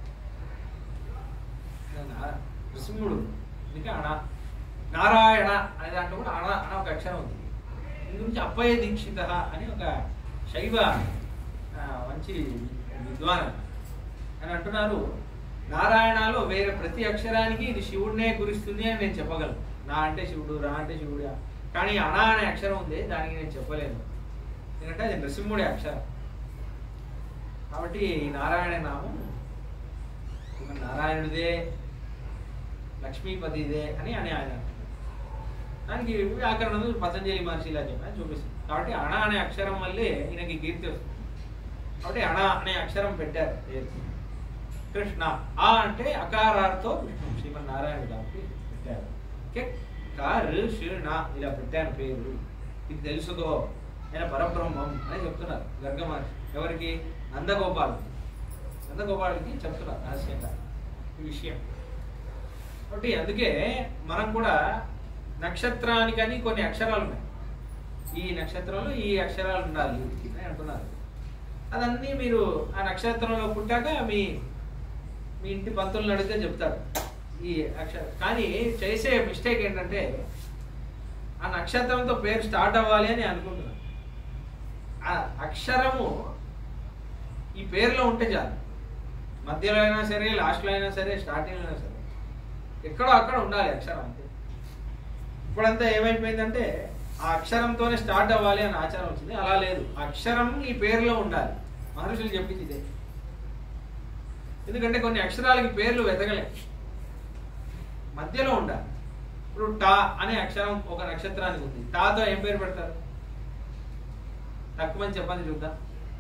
నా- నృసింహుడు అందుకే అణ నారాయణ అనే దాంట్లో కూడా అణ అనే ఒక అక్షరం ఉంది దీని గురించి అప్పయ్య దీక్షిత అని ఒక శైవ ఆ, మంచి విద్వాన్ అని అంటున్నారు నారాయణలో వేరే ప్రతి అక్షరానికి ఇది శివుడినే గురిస్తుంది అని నేను చెప్పగలను నా అంటే శివుడు రా అంటే శివుడు కానీ అణ అనే అక్షరం ఉంది దానికి నేను చెప్పలేను ఎందుకంటే అది నృసింహుడి అక్షరం కాబట్టి ఈ నారాయణ నామం ఒక నారాయణుడిదే లక్ష్మీపతిదే అని అని ఆయన అంటున్నారు. దానికి వ్యాకరణం పతంజలి మహర్షి ఇలా చెప్పాను చూపిస్తుంది కాబట్టి అణ అనే అక్షరం వల్లే ఈయనకి కీర్తి వస్తుంది కాబట్టి అణ అనే అక్షరం పెట్టారు పేరు. కృష్ణ ఆ అంటే అకారాలతో విష్ణు శ్రీమన్నారాయణ కాబట్టి పెట్టారు ఓకే కారు శిణ ఇలా పెట్టాను పేరు ఇది తెలుసుకో ఆయన పరబ్రహ్మం అని చెప్తున్నారు గర్గ మహర్షి ఎవరికి నందగోపాల్ నందగోపాల్కి చెప్తున్నారు రహస్యంగా ఈ విషయం కాబట్టి అందుకే మనం కూడా నక్షత్రానికని కొన్ని అక్షరాలు ఉన్నాయి ఈ నక్షత్రంలో ఈ అక్షరాలు ఉండాలి అని అంటున్నారు అదన్నీ మీరు ఆ నక్షత్రంలో పుట్టాక మీ మీ ఇంటి పంతులను అడిగితే చెప్తారు ఈ అక్షరం కానీ చేసే మిస్టేక్ ఏంటంటే ఆ నక్షత్రంతో పేరు స్టార్ట్ అవ్వాలి అని అనుకుంటున్నాను ఆ అక్షరము ఈ పేరులో ఉంటే చాలు మధ్యలో అయినా సరే లాస్ట్లో అయినా సరే స్టార్టింగ్లో అయినా సరే ఎక్కడో అక్కడ ఉండాలి అక్షరం అంతే ఇప్పుడంతా ఏమైపోయిందంటే ఆ అక్షరంతోనే స్టార్ట్ అవ్వాలి అని ఆచారం వచ్చింది అలా లేదు ఆ అక్షరం ఈ పేరులో ఉండాలి మహర్షులు చెప్పింది ఇదే ఎందుకంటే కొన్ని అక్షరాలకి పేర్లు వెతకలే మధ్యలో ఉండాలి ఇప్పుడు టా అనే అక్షరం ఒక నక్షత్రానికి ఉంది టాతో ఏం పేరు పెడతారు తక్కువ మంది చెప్పండి చూద్దాం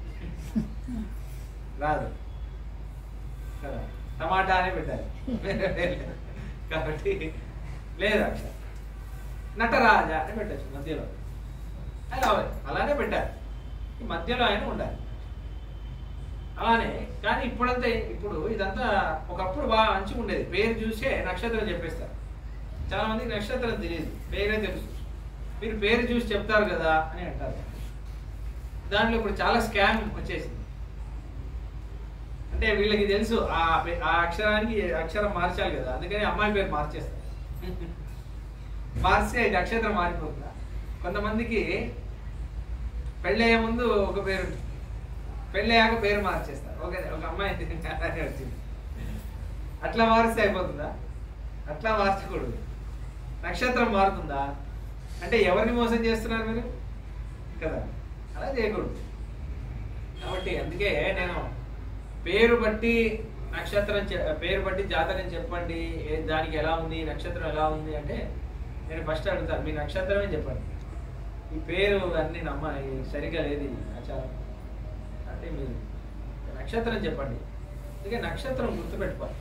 రాదు కదా టమాటా అనే పెట్టాలి కాబట్టి లేదు అక్షరం నటరాజ అని పెట్టచ్చు మధ్యలో అలా అలానే పెట్టారు ఈ మధ్యలో ఆయన ఉండాలి అలానే కానీ ఇప్పుడంతా ఇప్పుడు ఇదంతా ఒకప్పుడు బాగా మంచిగా ఉండేది పేరు చూసే నక్షత్రం చెప్పేస్తారు చాలా మందికి నక్షత్రం తెలియదు పేరే తెలుసు మీరు పేరు చూసి చెప్తారు కదా అని అంటారు దాంట్లో ఇప్పుడు చాలా స్కామ్ వచ్చేసింది అంటే వీళ్ళకి తెలుసు ఆ పే- ఆ అక్షరానికి అక్షరం మార్చాలి కదా అందుకని అమ్మాయి పేరు మార్చేస్తారు మార్చి ఇది నక్షత్రం మారిపోతుందా కొంతమందికి పెళ్ళయ్యే ముందు ఒక పేరు ఉంటుంది. పెళ్ళయ్యాక పేరు మార్చేస్తారు ఒక ఒక అమ్మాయి అలానే వచ్చింది అట్లా మారిస్తే అయిపోతుందా అట్లా మార్చకూడదు నక్షత్రం మారుతుందా అంటే ఎవరిని మోసం చేస్తున్నారు మీరు కదా అలా చేయకూడదు కాబట్టి అందుకే నేను పేరు బట్టి నక్షత్రం చె- పేరు బట్టి జాతకం చెప్పండి ఏ దానికి ఎలా ఉంది నక్షత్రం ఎలా ఉంది అంటే నేను ఫస్ట్ అడుగుతాను మీ నక్షత్రమే చెప్పండి ఈ పేరు అన్ని నమ్మ ఈ సరిగా లేదు ఈ ఆచారం అంటే మీరు నక్షత్రం చెప్పండి అందుకే నక్షత్రం గుర్తుపెట్టుకోవాలి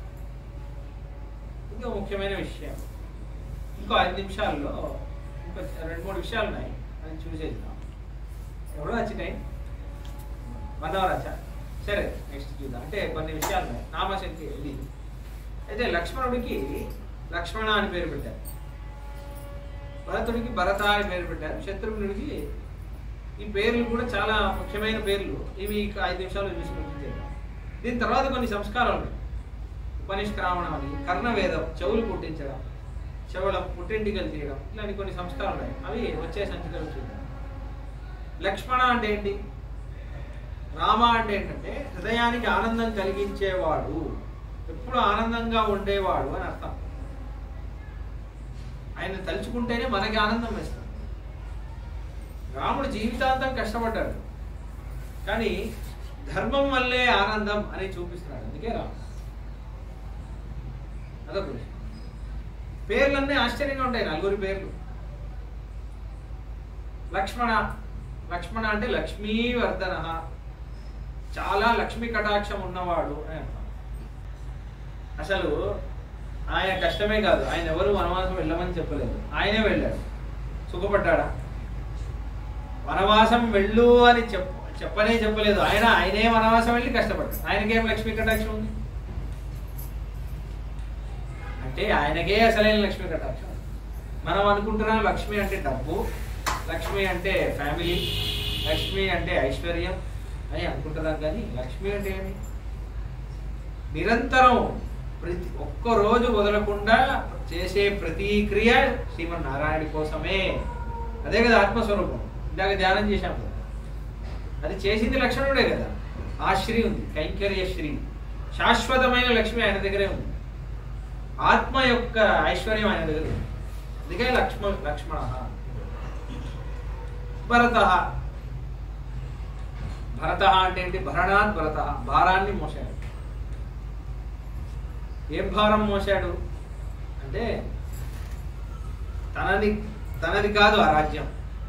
ఇంకో ముఖ్యమైన విషయం ఇంకో ఐదు నిమిషాల్లో ఇంకో రెండు మూడు విషయాలు ఉన్నాయి అది చూసేద్దాం ఎవడో వచ్చినాయి వన్ అవర్ వచ్చా సరే నెక్స్ట్ చూద్దాం అంటే కొన్ని విషయాలు ఉన్నాయి నామశక్తి ఇది అయితే లక్ష్మణుడికి లక్ష్మణ అని పేరు పెట్టారు భరతుడికి భరత అని పేరు పెట్టారు శత్రుఘ్నుడికి ఈ పేర్లు కూడా చాలా ముఖ్యమైన పేర్లు ఇవి ఇక ఐదు నిమిషాలు చూసి ముగించేద్దాం దీని తర్వాత కొన్ని సంస్కారాలు ఉన్నాయి ఉపనిష్క్రామణం అని కర్ణవేదం చెవులు పుట్టించడం చెవుల పుట్టింటికలు తీయడం ఇలాంటి కొన్ని సంస్కారాలు ఉన్నాయి అవి వచ్చే సంచికలు చూద్దాం లక్ష్మణ అంటే ఏంటి రామ అంటే ఏంటంటే హృదయానికి ఆనందం కలిగించేవాడు ఎప్పుడు ఆనందంగా ఉండేవాడు అని అర్థం ఆయన తలుచుకుంటేనే మనకి ఆనందం వేస్తాడు రాముడు జీవితాంతం కష్టపడ్డాడు కానీ ధర్మం వల్లే ఆనందం అని చూపిస్తున్నాడు అందుకే రాముడు అదొక విషయం పేర్లన్నీ ఆశ్చర్యంగా ఉంటాయి నలుగురి పేర్లు లక్ష్మణ లక్ష్మణ అంటే లక్ష్మీవర్ధన చాలా లక్ష్మీ కటాక్షం ఉన్నవాడు అని అర్థం అసలు ఆయన కష్టమే కాదు ఆయన ఎవరు వనవాసం వెళ్ళమని చెప్పలేదు ఆయనే వెళ్ళాడు సుఖపడ్డాడా వనవాసం వెళ్ళు అని చెప్ప చెప్పనే చెప్పలేదు ఆయన ఆయనే వనవాసం వెళ్ళి కష్టపడ్డాడు ఆయనకేం లక్ష్మీ కటాక్షం ఉంది అంటే ఆయనకే అసలైన లక్ష్మీ కటాక్షం మనం అనుకుంటున్నాం లక్ష్మి అంటే డబ్బు లక్ష్మి అంటే ఫ్యామిలీ లక్ష్మి అంటే ఐశ్వర్యం అని అనుకుంటున్నాం కానీ లక్ష్మి అంటే ఏమి నిరంతరం ప్రతి ఒక్క రోజు వదలకుండా చేసే ప్రతి క్రియ శ్రీమన్నారాయణ కోసమే అదే కదా ఆత్మస్వరూపం ఇందాక ధ్యానం చేశాం కదా అది చేసింది లక్ష్మణుడే కదా ఆ శ్రీ ఉంది కైంకర్య శ్రీ శాశ్వతమైన లక్ష్మి ఆయన దగ్గరే ఉంది ఆత్మ యొక్క ఐశ్వర్యం ఆయన దగ్గర ఉంది అందుకే లక్ష్మ లక్ష్మణ భరత భరత అంటే ఏంటి భరణాత్ భరత భారాన్ని మోసాడు ఏం భారం మోసాడు అంటే తనది తనది కాదు ఆ రాజ్యం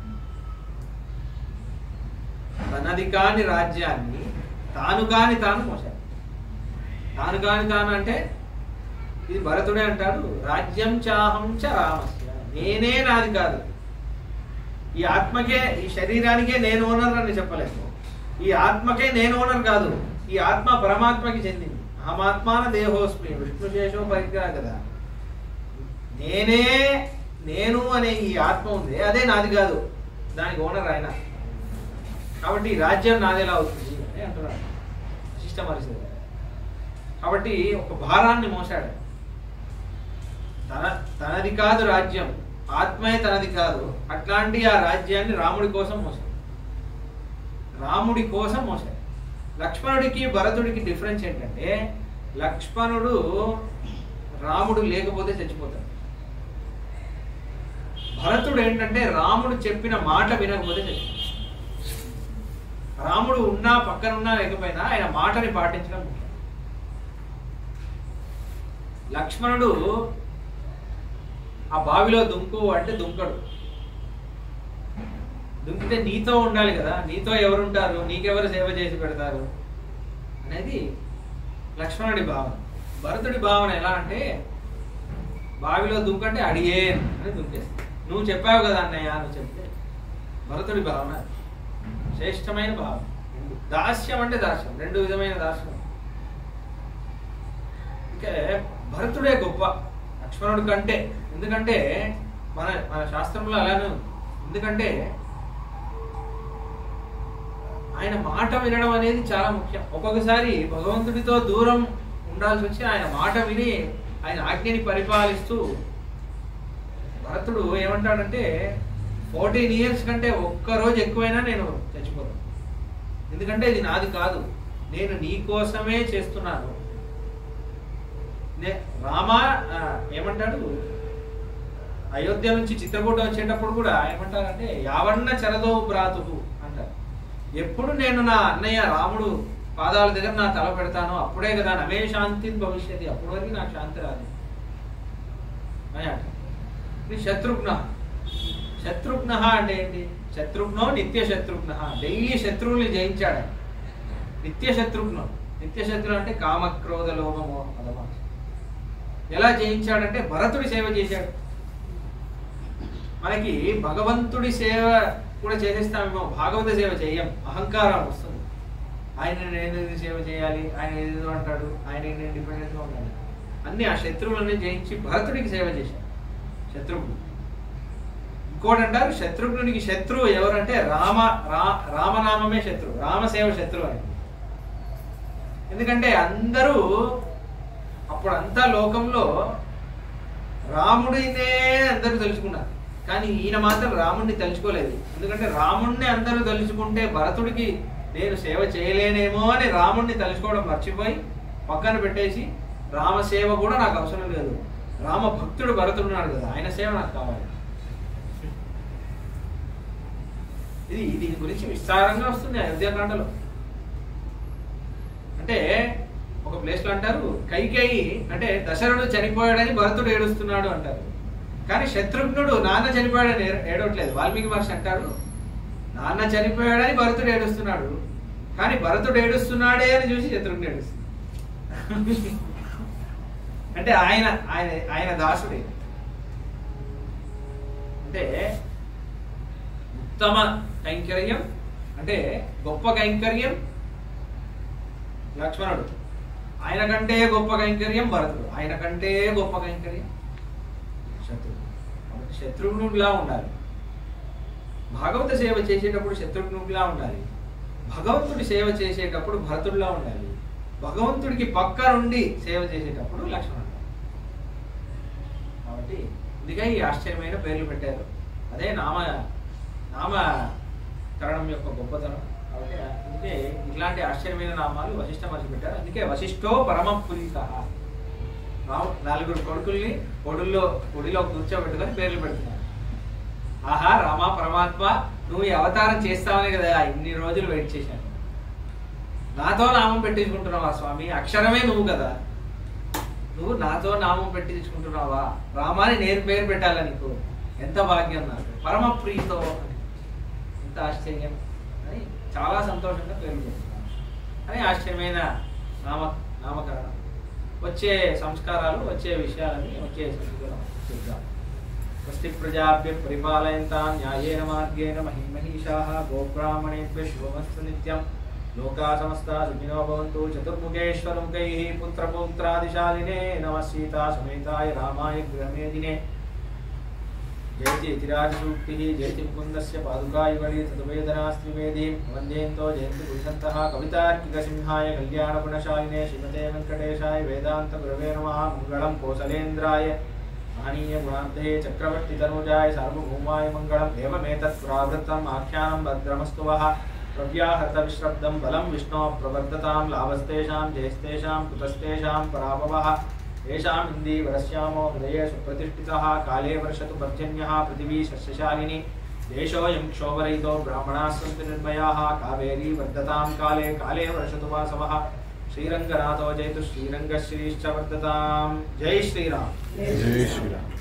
తనది కాని రాజ్యాన్ని తాను కాని తాను మోసాడు తాను కాని తాను అంటే ఇది భరతుడే అంటాడు రాజ్యం చాహం చ రామస్య నేనే నాది కాదు ఈ ఆత్మకే ఈ శరీరానికే నేను ఓనర్ అని చెప్పలేదు ఈ ఆత్మకే నేను ఓనర్ కాదు ఈ ఆత్మ పరమాత్మకి చెందింది అహమాత్మాన దేహోస్మి విష్ణుశేషో పరిగ్రహ కదా నేనే నేను అనే ఈ ఆత్మ ఉంది అదే నాది కాదు దానికి ఓనర్ ఆయన కాబట్టి ఈ రాజ్యం నాదేలా అవుతుంది అని అంటున్నాడు శిష్ట మరిసి కాబట్టి ఒక భారాన్ని మోసాడు తన తనది కాదు రాజ్యం ఆత్మే తనది కాదు అట్లాంటి ఆ రాజ్యాన్ని రాముడి కోసం మోసాడు రాముడి కోసం మోసాడు లక్ష్మణుడికి భరతుడికి డిఫరెన్స్ ఏంటంటే లక్ష్మణుడు రాముడు లేకపోతే చచ్చిపోతాడు భరతుడు ఏంటంటే రాముడు చెప్పిన మాట వినకపోతే చచ్చిపోతాడు రాముడు ఉన్నా పక్కన ఉన్నా లేకపోయినా ఆయన మాటని పాటించడం ముఖ్యం లక్ష్మణుడు ఆ బావిలో దుంకు అంటే దుంకడు దుంకితే నీతో ఉండాలి కదా నీతో ఎవరుంటారు నీకెవరు సేవ చేసి పెడతారు అనేది లక్ష్మణుడి భావన భరతుడి భావన ఎలా అంటే బావిలో దుంకంటే అడిగే అని దుంకేస్తాడు నువ్వు చెప్పావు కదా అన్నయ్య నువ్వు చెప్తే భరతుడి భావన శ్రేష్టమైన భావన దాస్యం అంటే దాస్యం రెండు విధమైన దాస్యం ఇక భరతుడే గొప్ప లక్ష్మణుడి కంటే ఎందుకంటే మన మన శాస్త్రంలో అలానే ఉంది ఎందుకంటే ఆయన మాట వినడం అనేది చాలా ముఖ్యం ఒక్కొక్కసారి భగవంతుడితో దూరం ఉండాల్సి వచ్చి ఆయన మాట విని ఆయన ఆజ్ఞని పరిపాలిస్తూ భరతుడు ఏమంటాడంటే ఫోర్టీన్ ఇయర్స్ కంటే ఒక్క రోజు ఎక్కువైనా నేను చచ్చిపోతాను ఎందుకంటే ఇది నాది కాదు నేను నీ కోసమే చేస్తున్నాను నే- రామ ఆ, ఏమంటాడు అయోధ్య నుంచి చిత్రకూట వచ్చేటప్పుడు కూడా ఏమంటారంటే యావన్న చరదో భ్రాతు అంటారు ఎప్పుడు నేను నా అన్నయ్య రాముడు పాదాల దగ్గర నా తల పెడతానో అప్పుడే కదా నమే శాంతి భవిష్యత్తు అప్పటి వరకు నాకు శాంతి రాదు అని అంటారు ఇది శత్రుఘ్న శత్రుఘ్న అంటే ఏంటి శత్రుఘ్నో నిత్య శత్రుఘ్న డైలీ శత్రువుల్ని జయించాడు ఆయన. నిత్య శత్రుఘ్నం నిత్య శత్రు అంటే కామక్రోధ లోభమో అదమా ఎలా జయించాడంటే భరతుడి సేవ చేశాడు మనకి భగవంతుడి సేవ కూడా చేసేస్తామేమో భాగవత సేవ చేయం అహంకారం వస్తుంది ఆయన నేను ఎందుకు సేవ చేయాలి ఆయన ఏదో అంటాడు ఆయన నేను డిపెండెంట్గా ఉండాలి అన్ని ఆ శత్రువులని జయించి భరతుడికి సేవ చేశాడు శత్రుఘ్నుడు ఇంకోటి అంటారు శత్రుఘ్నునికి శత్రువు ఎవరంటే రామ రా రామనామమే శత్రువు రామసేవ శత్రువు అని ఎందుకంటే అందరూ అప్పుడంతా లోకంలో రాముడినే అందరూ తెలుసుకున్నారు కానీ ఈయన మాత్రం రాముడిని తలుచుకోలేదు ఎందుకంటే రాముడిని అందరూ తలుచుకుంటే భరతుడికి నేను సేవ చేయలేనేమో అని రాముడిని తలుచుకోవడం మర్చిపోయి పక్కన పెట్టేసి రామ సేవ కూడా నాకు అవసరం లేదు రామ భక్తుడు భరతుడు ఉన్నాడు కదా ఆయన సేవ నాకు కావాలి ఇది దీని గురించి విస్తారంగా వస్తుంది అయోధ్యకాండలో అంటే ఒక ప్లేస్ లో అంటారు కైకేయి అంటే దశరథుడు చనిపోయాడని భరతుడు ఏడుస్తున్నాడు అంటారు కానీ శత్రుఘ్నుడు నాన్న చనిపోయాడని ఏ- ఏడవట్లేదు వాల్మీకి మహర్షి అంటారు నాన్న చనిపోయాడని భరతుడు ఏడుస్తున్నాడు కానీ భరతుడు ఏడుస్తున్నాడే అని చూసి శత్రుఘ్నుడు ఏడుస్తున్నాడు అంటే ఆయన ఆయన ఆయన దాసుడే అంటే ఉత్తమ కైంకర్యం అంటే గొప్ప కైంకర్యం లక్ష్మణుడు ఆయన కంటే గొప్ప కైంకర్యం భరతుడు ఆయన కంటే గొప్ప కైంకర్యం శత్రుఘ్నుడు కాబట్టి శత్రుఘ్నుడిలా ఉండాలి భాగవత సేవ చేసేటప్పుడు శత్రుఘ్నుడిలా ఉండాలి భగవంతుడి సేవ చేసేటప్పుడు భరతుడిలా ఉండాలి భగవంతుడికి పక్క నుండి సేవ చేసేటప్పుడు లక్ష్మణుడు కాబట్టి ఇదిగా ఈ ఆశ్చర్యమైన పేర్లు పెట్టారు అదే నామ నామకరణం యొక్క గొప్పతనం కాబట్టి అందుకే ఇట్లాంటి ఆశ్చర్యమైన నామాలు వశిష్ఠ మహర్షి పెట్టారు అందుకే వశిష్ఠో పరమ పురీత నలుగురు కొడుకుల్ని పొడుల్లో పొడిలో కూర్చోబెట్టుకొని పేర్లు పెడుతున్నారు ఆహా రామ పరమాత్మ నువ్వు ఈ అవతారం చేస్తావనే కదా ఇన్ని రోజులు వెయిట్ చేశాను నాతో నామం పెట్టించుకుంటున్నావా స్వామి అక్షరమే నువ్వు కదా నువ్వు నాతో నామం పెట్టించుకుంటున్నావా రామాని నేను పేరు పెట్టాలా నీకు ఎంత భాగ్యం నాకు పరమ ప్రీతో అని. ఎంత ఆశ్చర్యం అని చాలా సంతోషంగా పేరు పెడుతున్నాను అని ఆశ్చర్యమైన నామ నామకరణం వచ్చే సంస్కారాలు వచ్చే విషయాలని వచ్చే సంస్కారం చూద్దాం స్వస్తి ప్రజాభ్య పరిపాలయంతాం న్యాయేన మార్గేణ మహిమహీషాः గోబ్రాహ్మణేభ్య శుభమస్తు నిత్యం లోకా సమస్తా సుఖినో భవంతు చతుర్ముఖేశ్వరముఖైः పుత్రపౌత్రాదిశాలినే నమः సీతా సమేతాయ రామాయ గృహమేదినే జయతి యతిరాజసూక్తిः జయతి ముకుందస్య పాదుకాయుగళి తదువేదనాస్త్రివేదీం వందేంతో జయంతి పురుషంతः కవితార్కికసింహాయ కళ్యాణగుణశాలినే శ్రీమతే వెంకటేశాయ వేదాంత గురవే నమః మంగళం కోసలేంద్రాయ महनीय गुणाब्धे चक्रवर्ति तनुजाय सार्वभौमाय मङ्गलम् एवमेतत् प्रावृत्तम् आख्यानं भद्रमस्तु वः प्रव्याहत विश्रब्दं बलं विष्णो प्रवर्धतां लाभस्तेषां जयस्तेषां कुतस्तेषां पराभवः येषाम् इन्दीवरस्यामो हृदये सुप्रतिष्ठितः काले वर्षतु पर्जन्यः पृथिवी शस्यशालिनी देशोऽयं क्षोभरहितो ब्राह्मणाः सन्तु निर्भयाः कावेरी वर्धतां काले काले वर्षतु वासवः श्रीरङ्गनाथो जयतु श्रीरङ्गश्रीश्च वर्धतां जय श्रीराम जय श्रीराम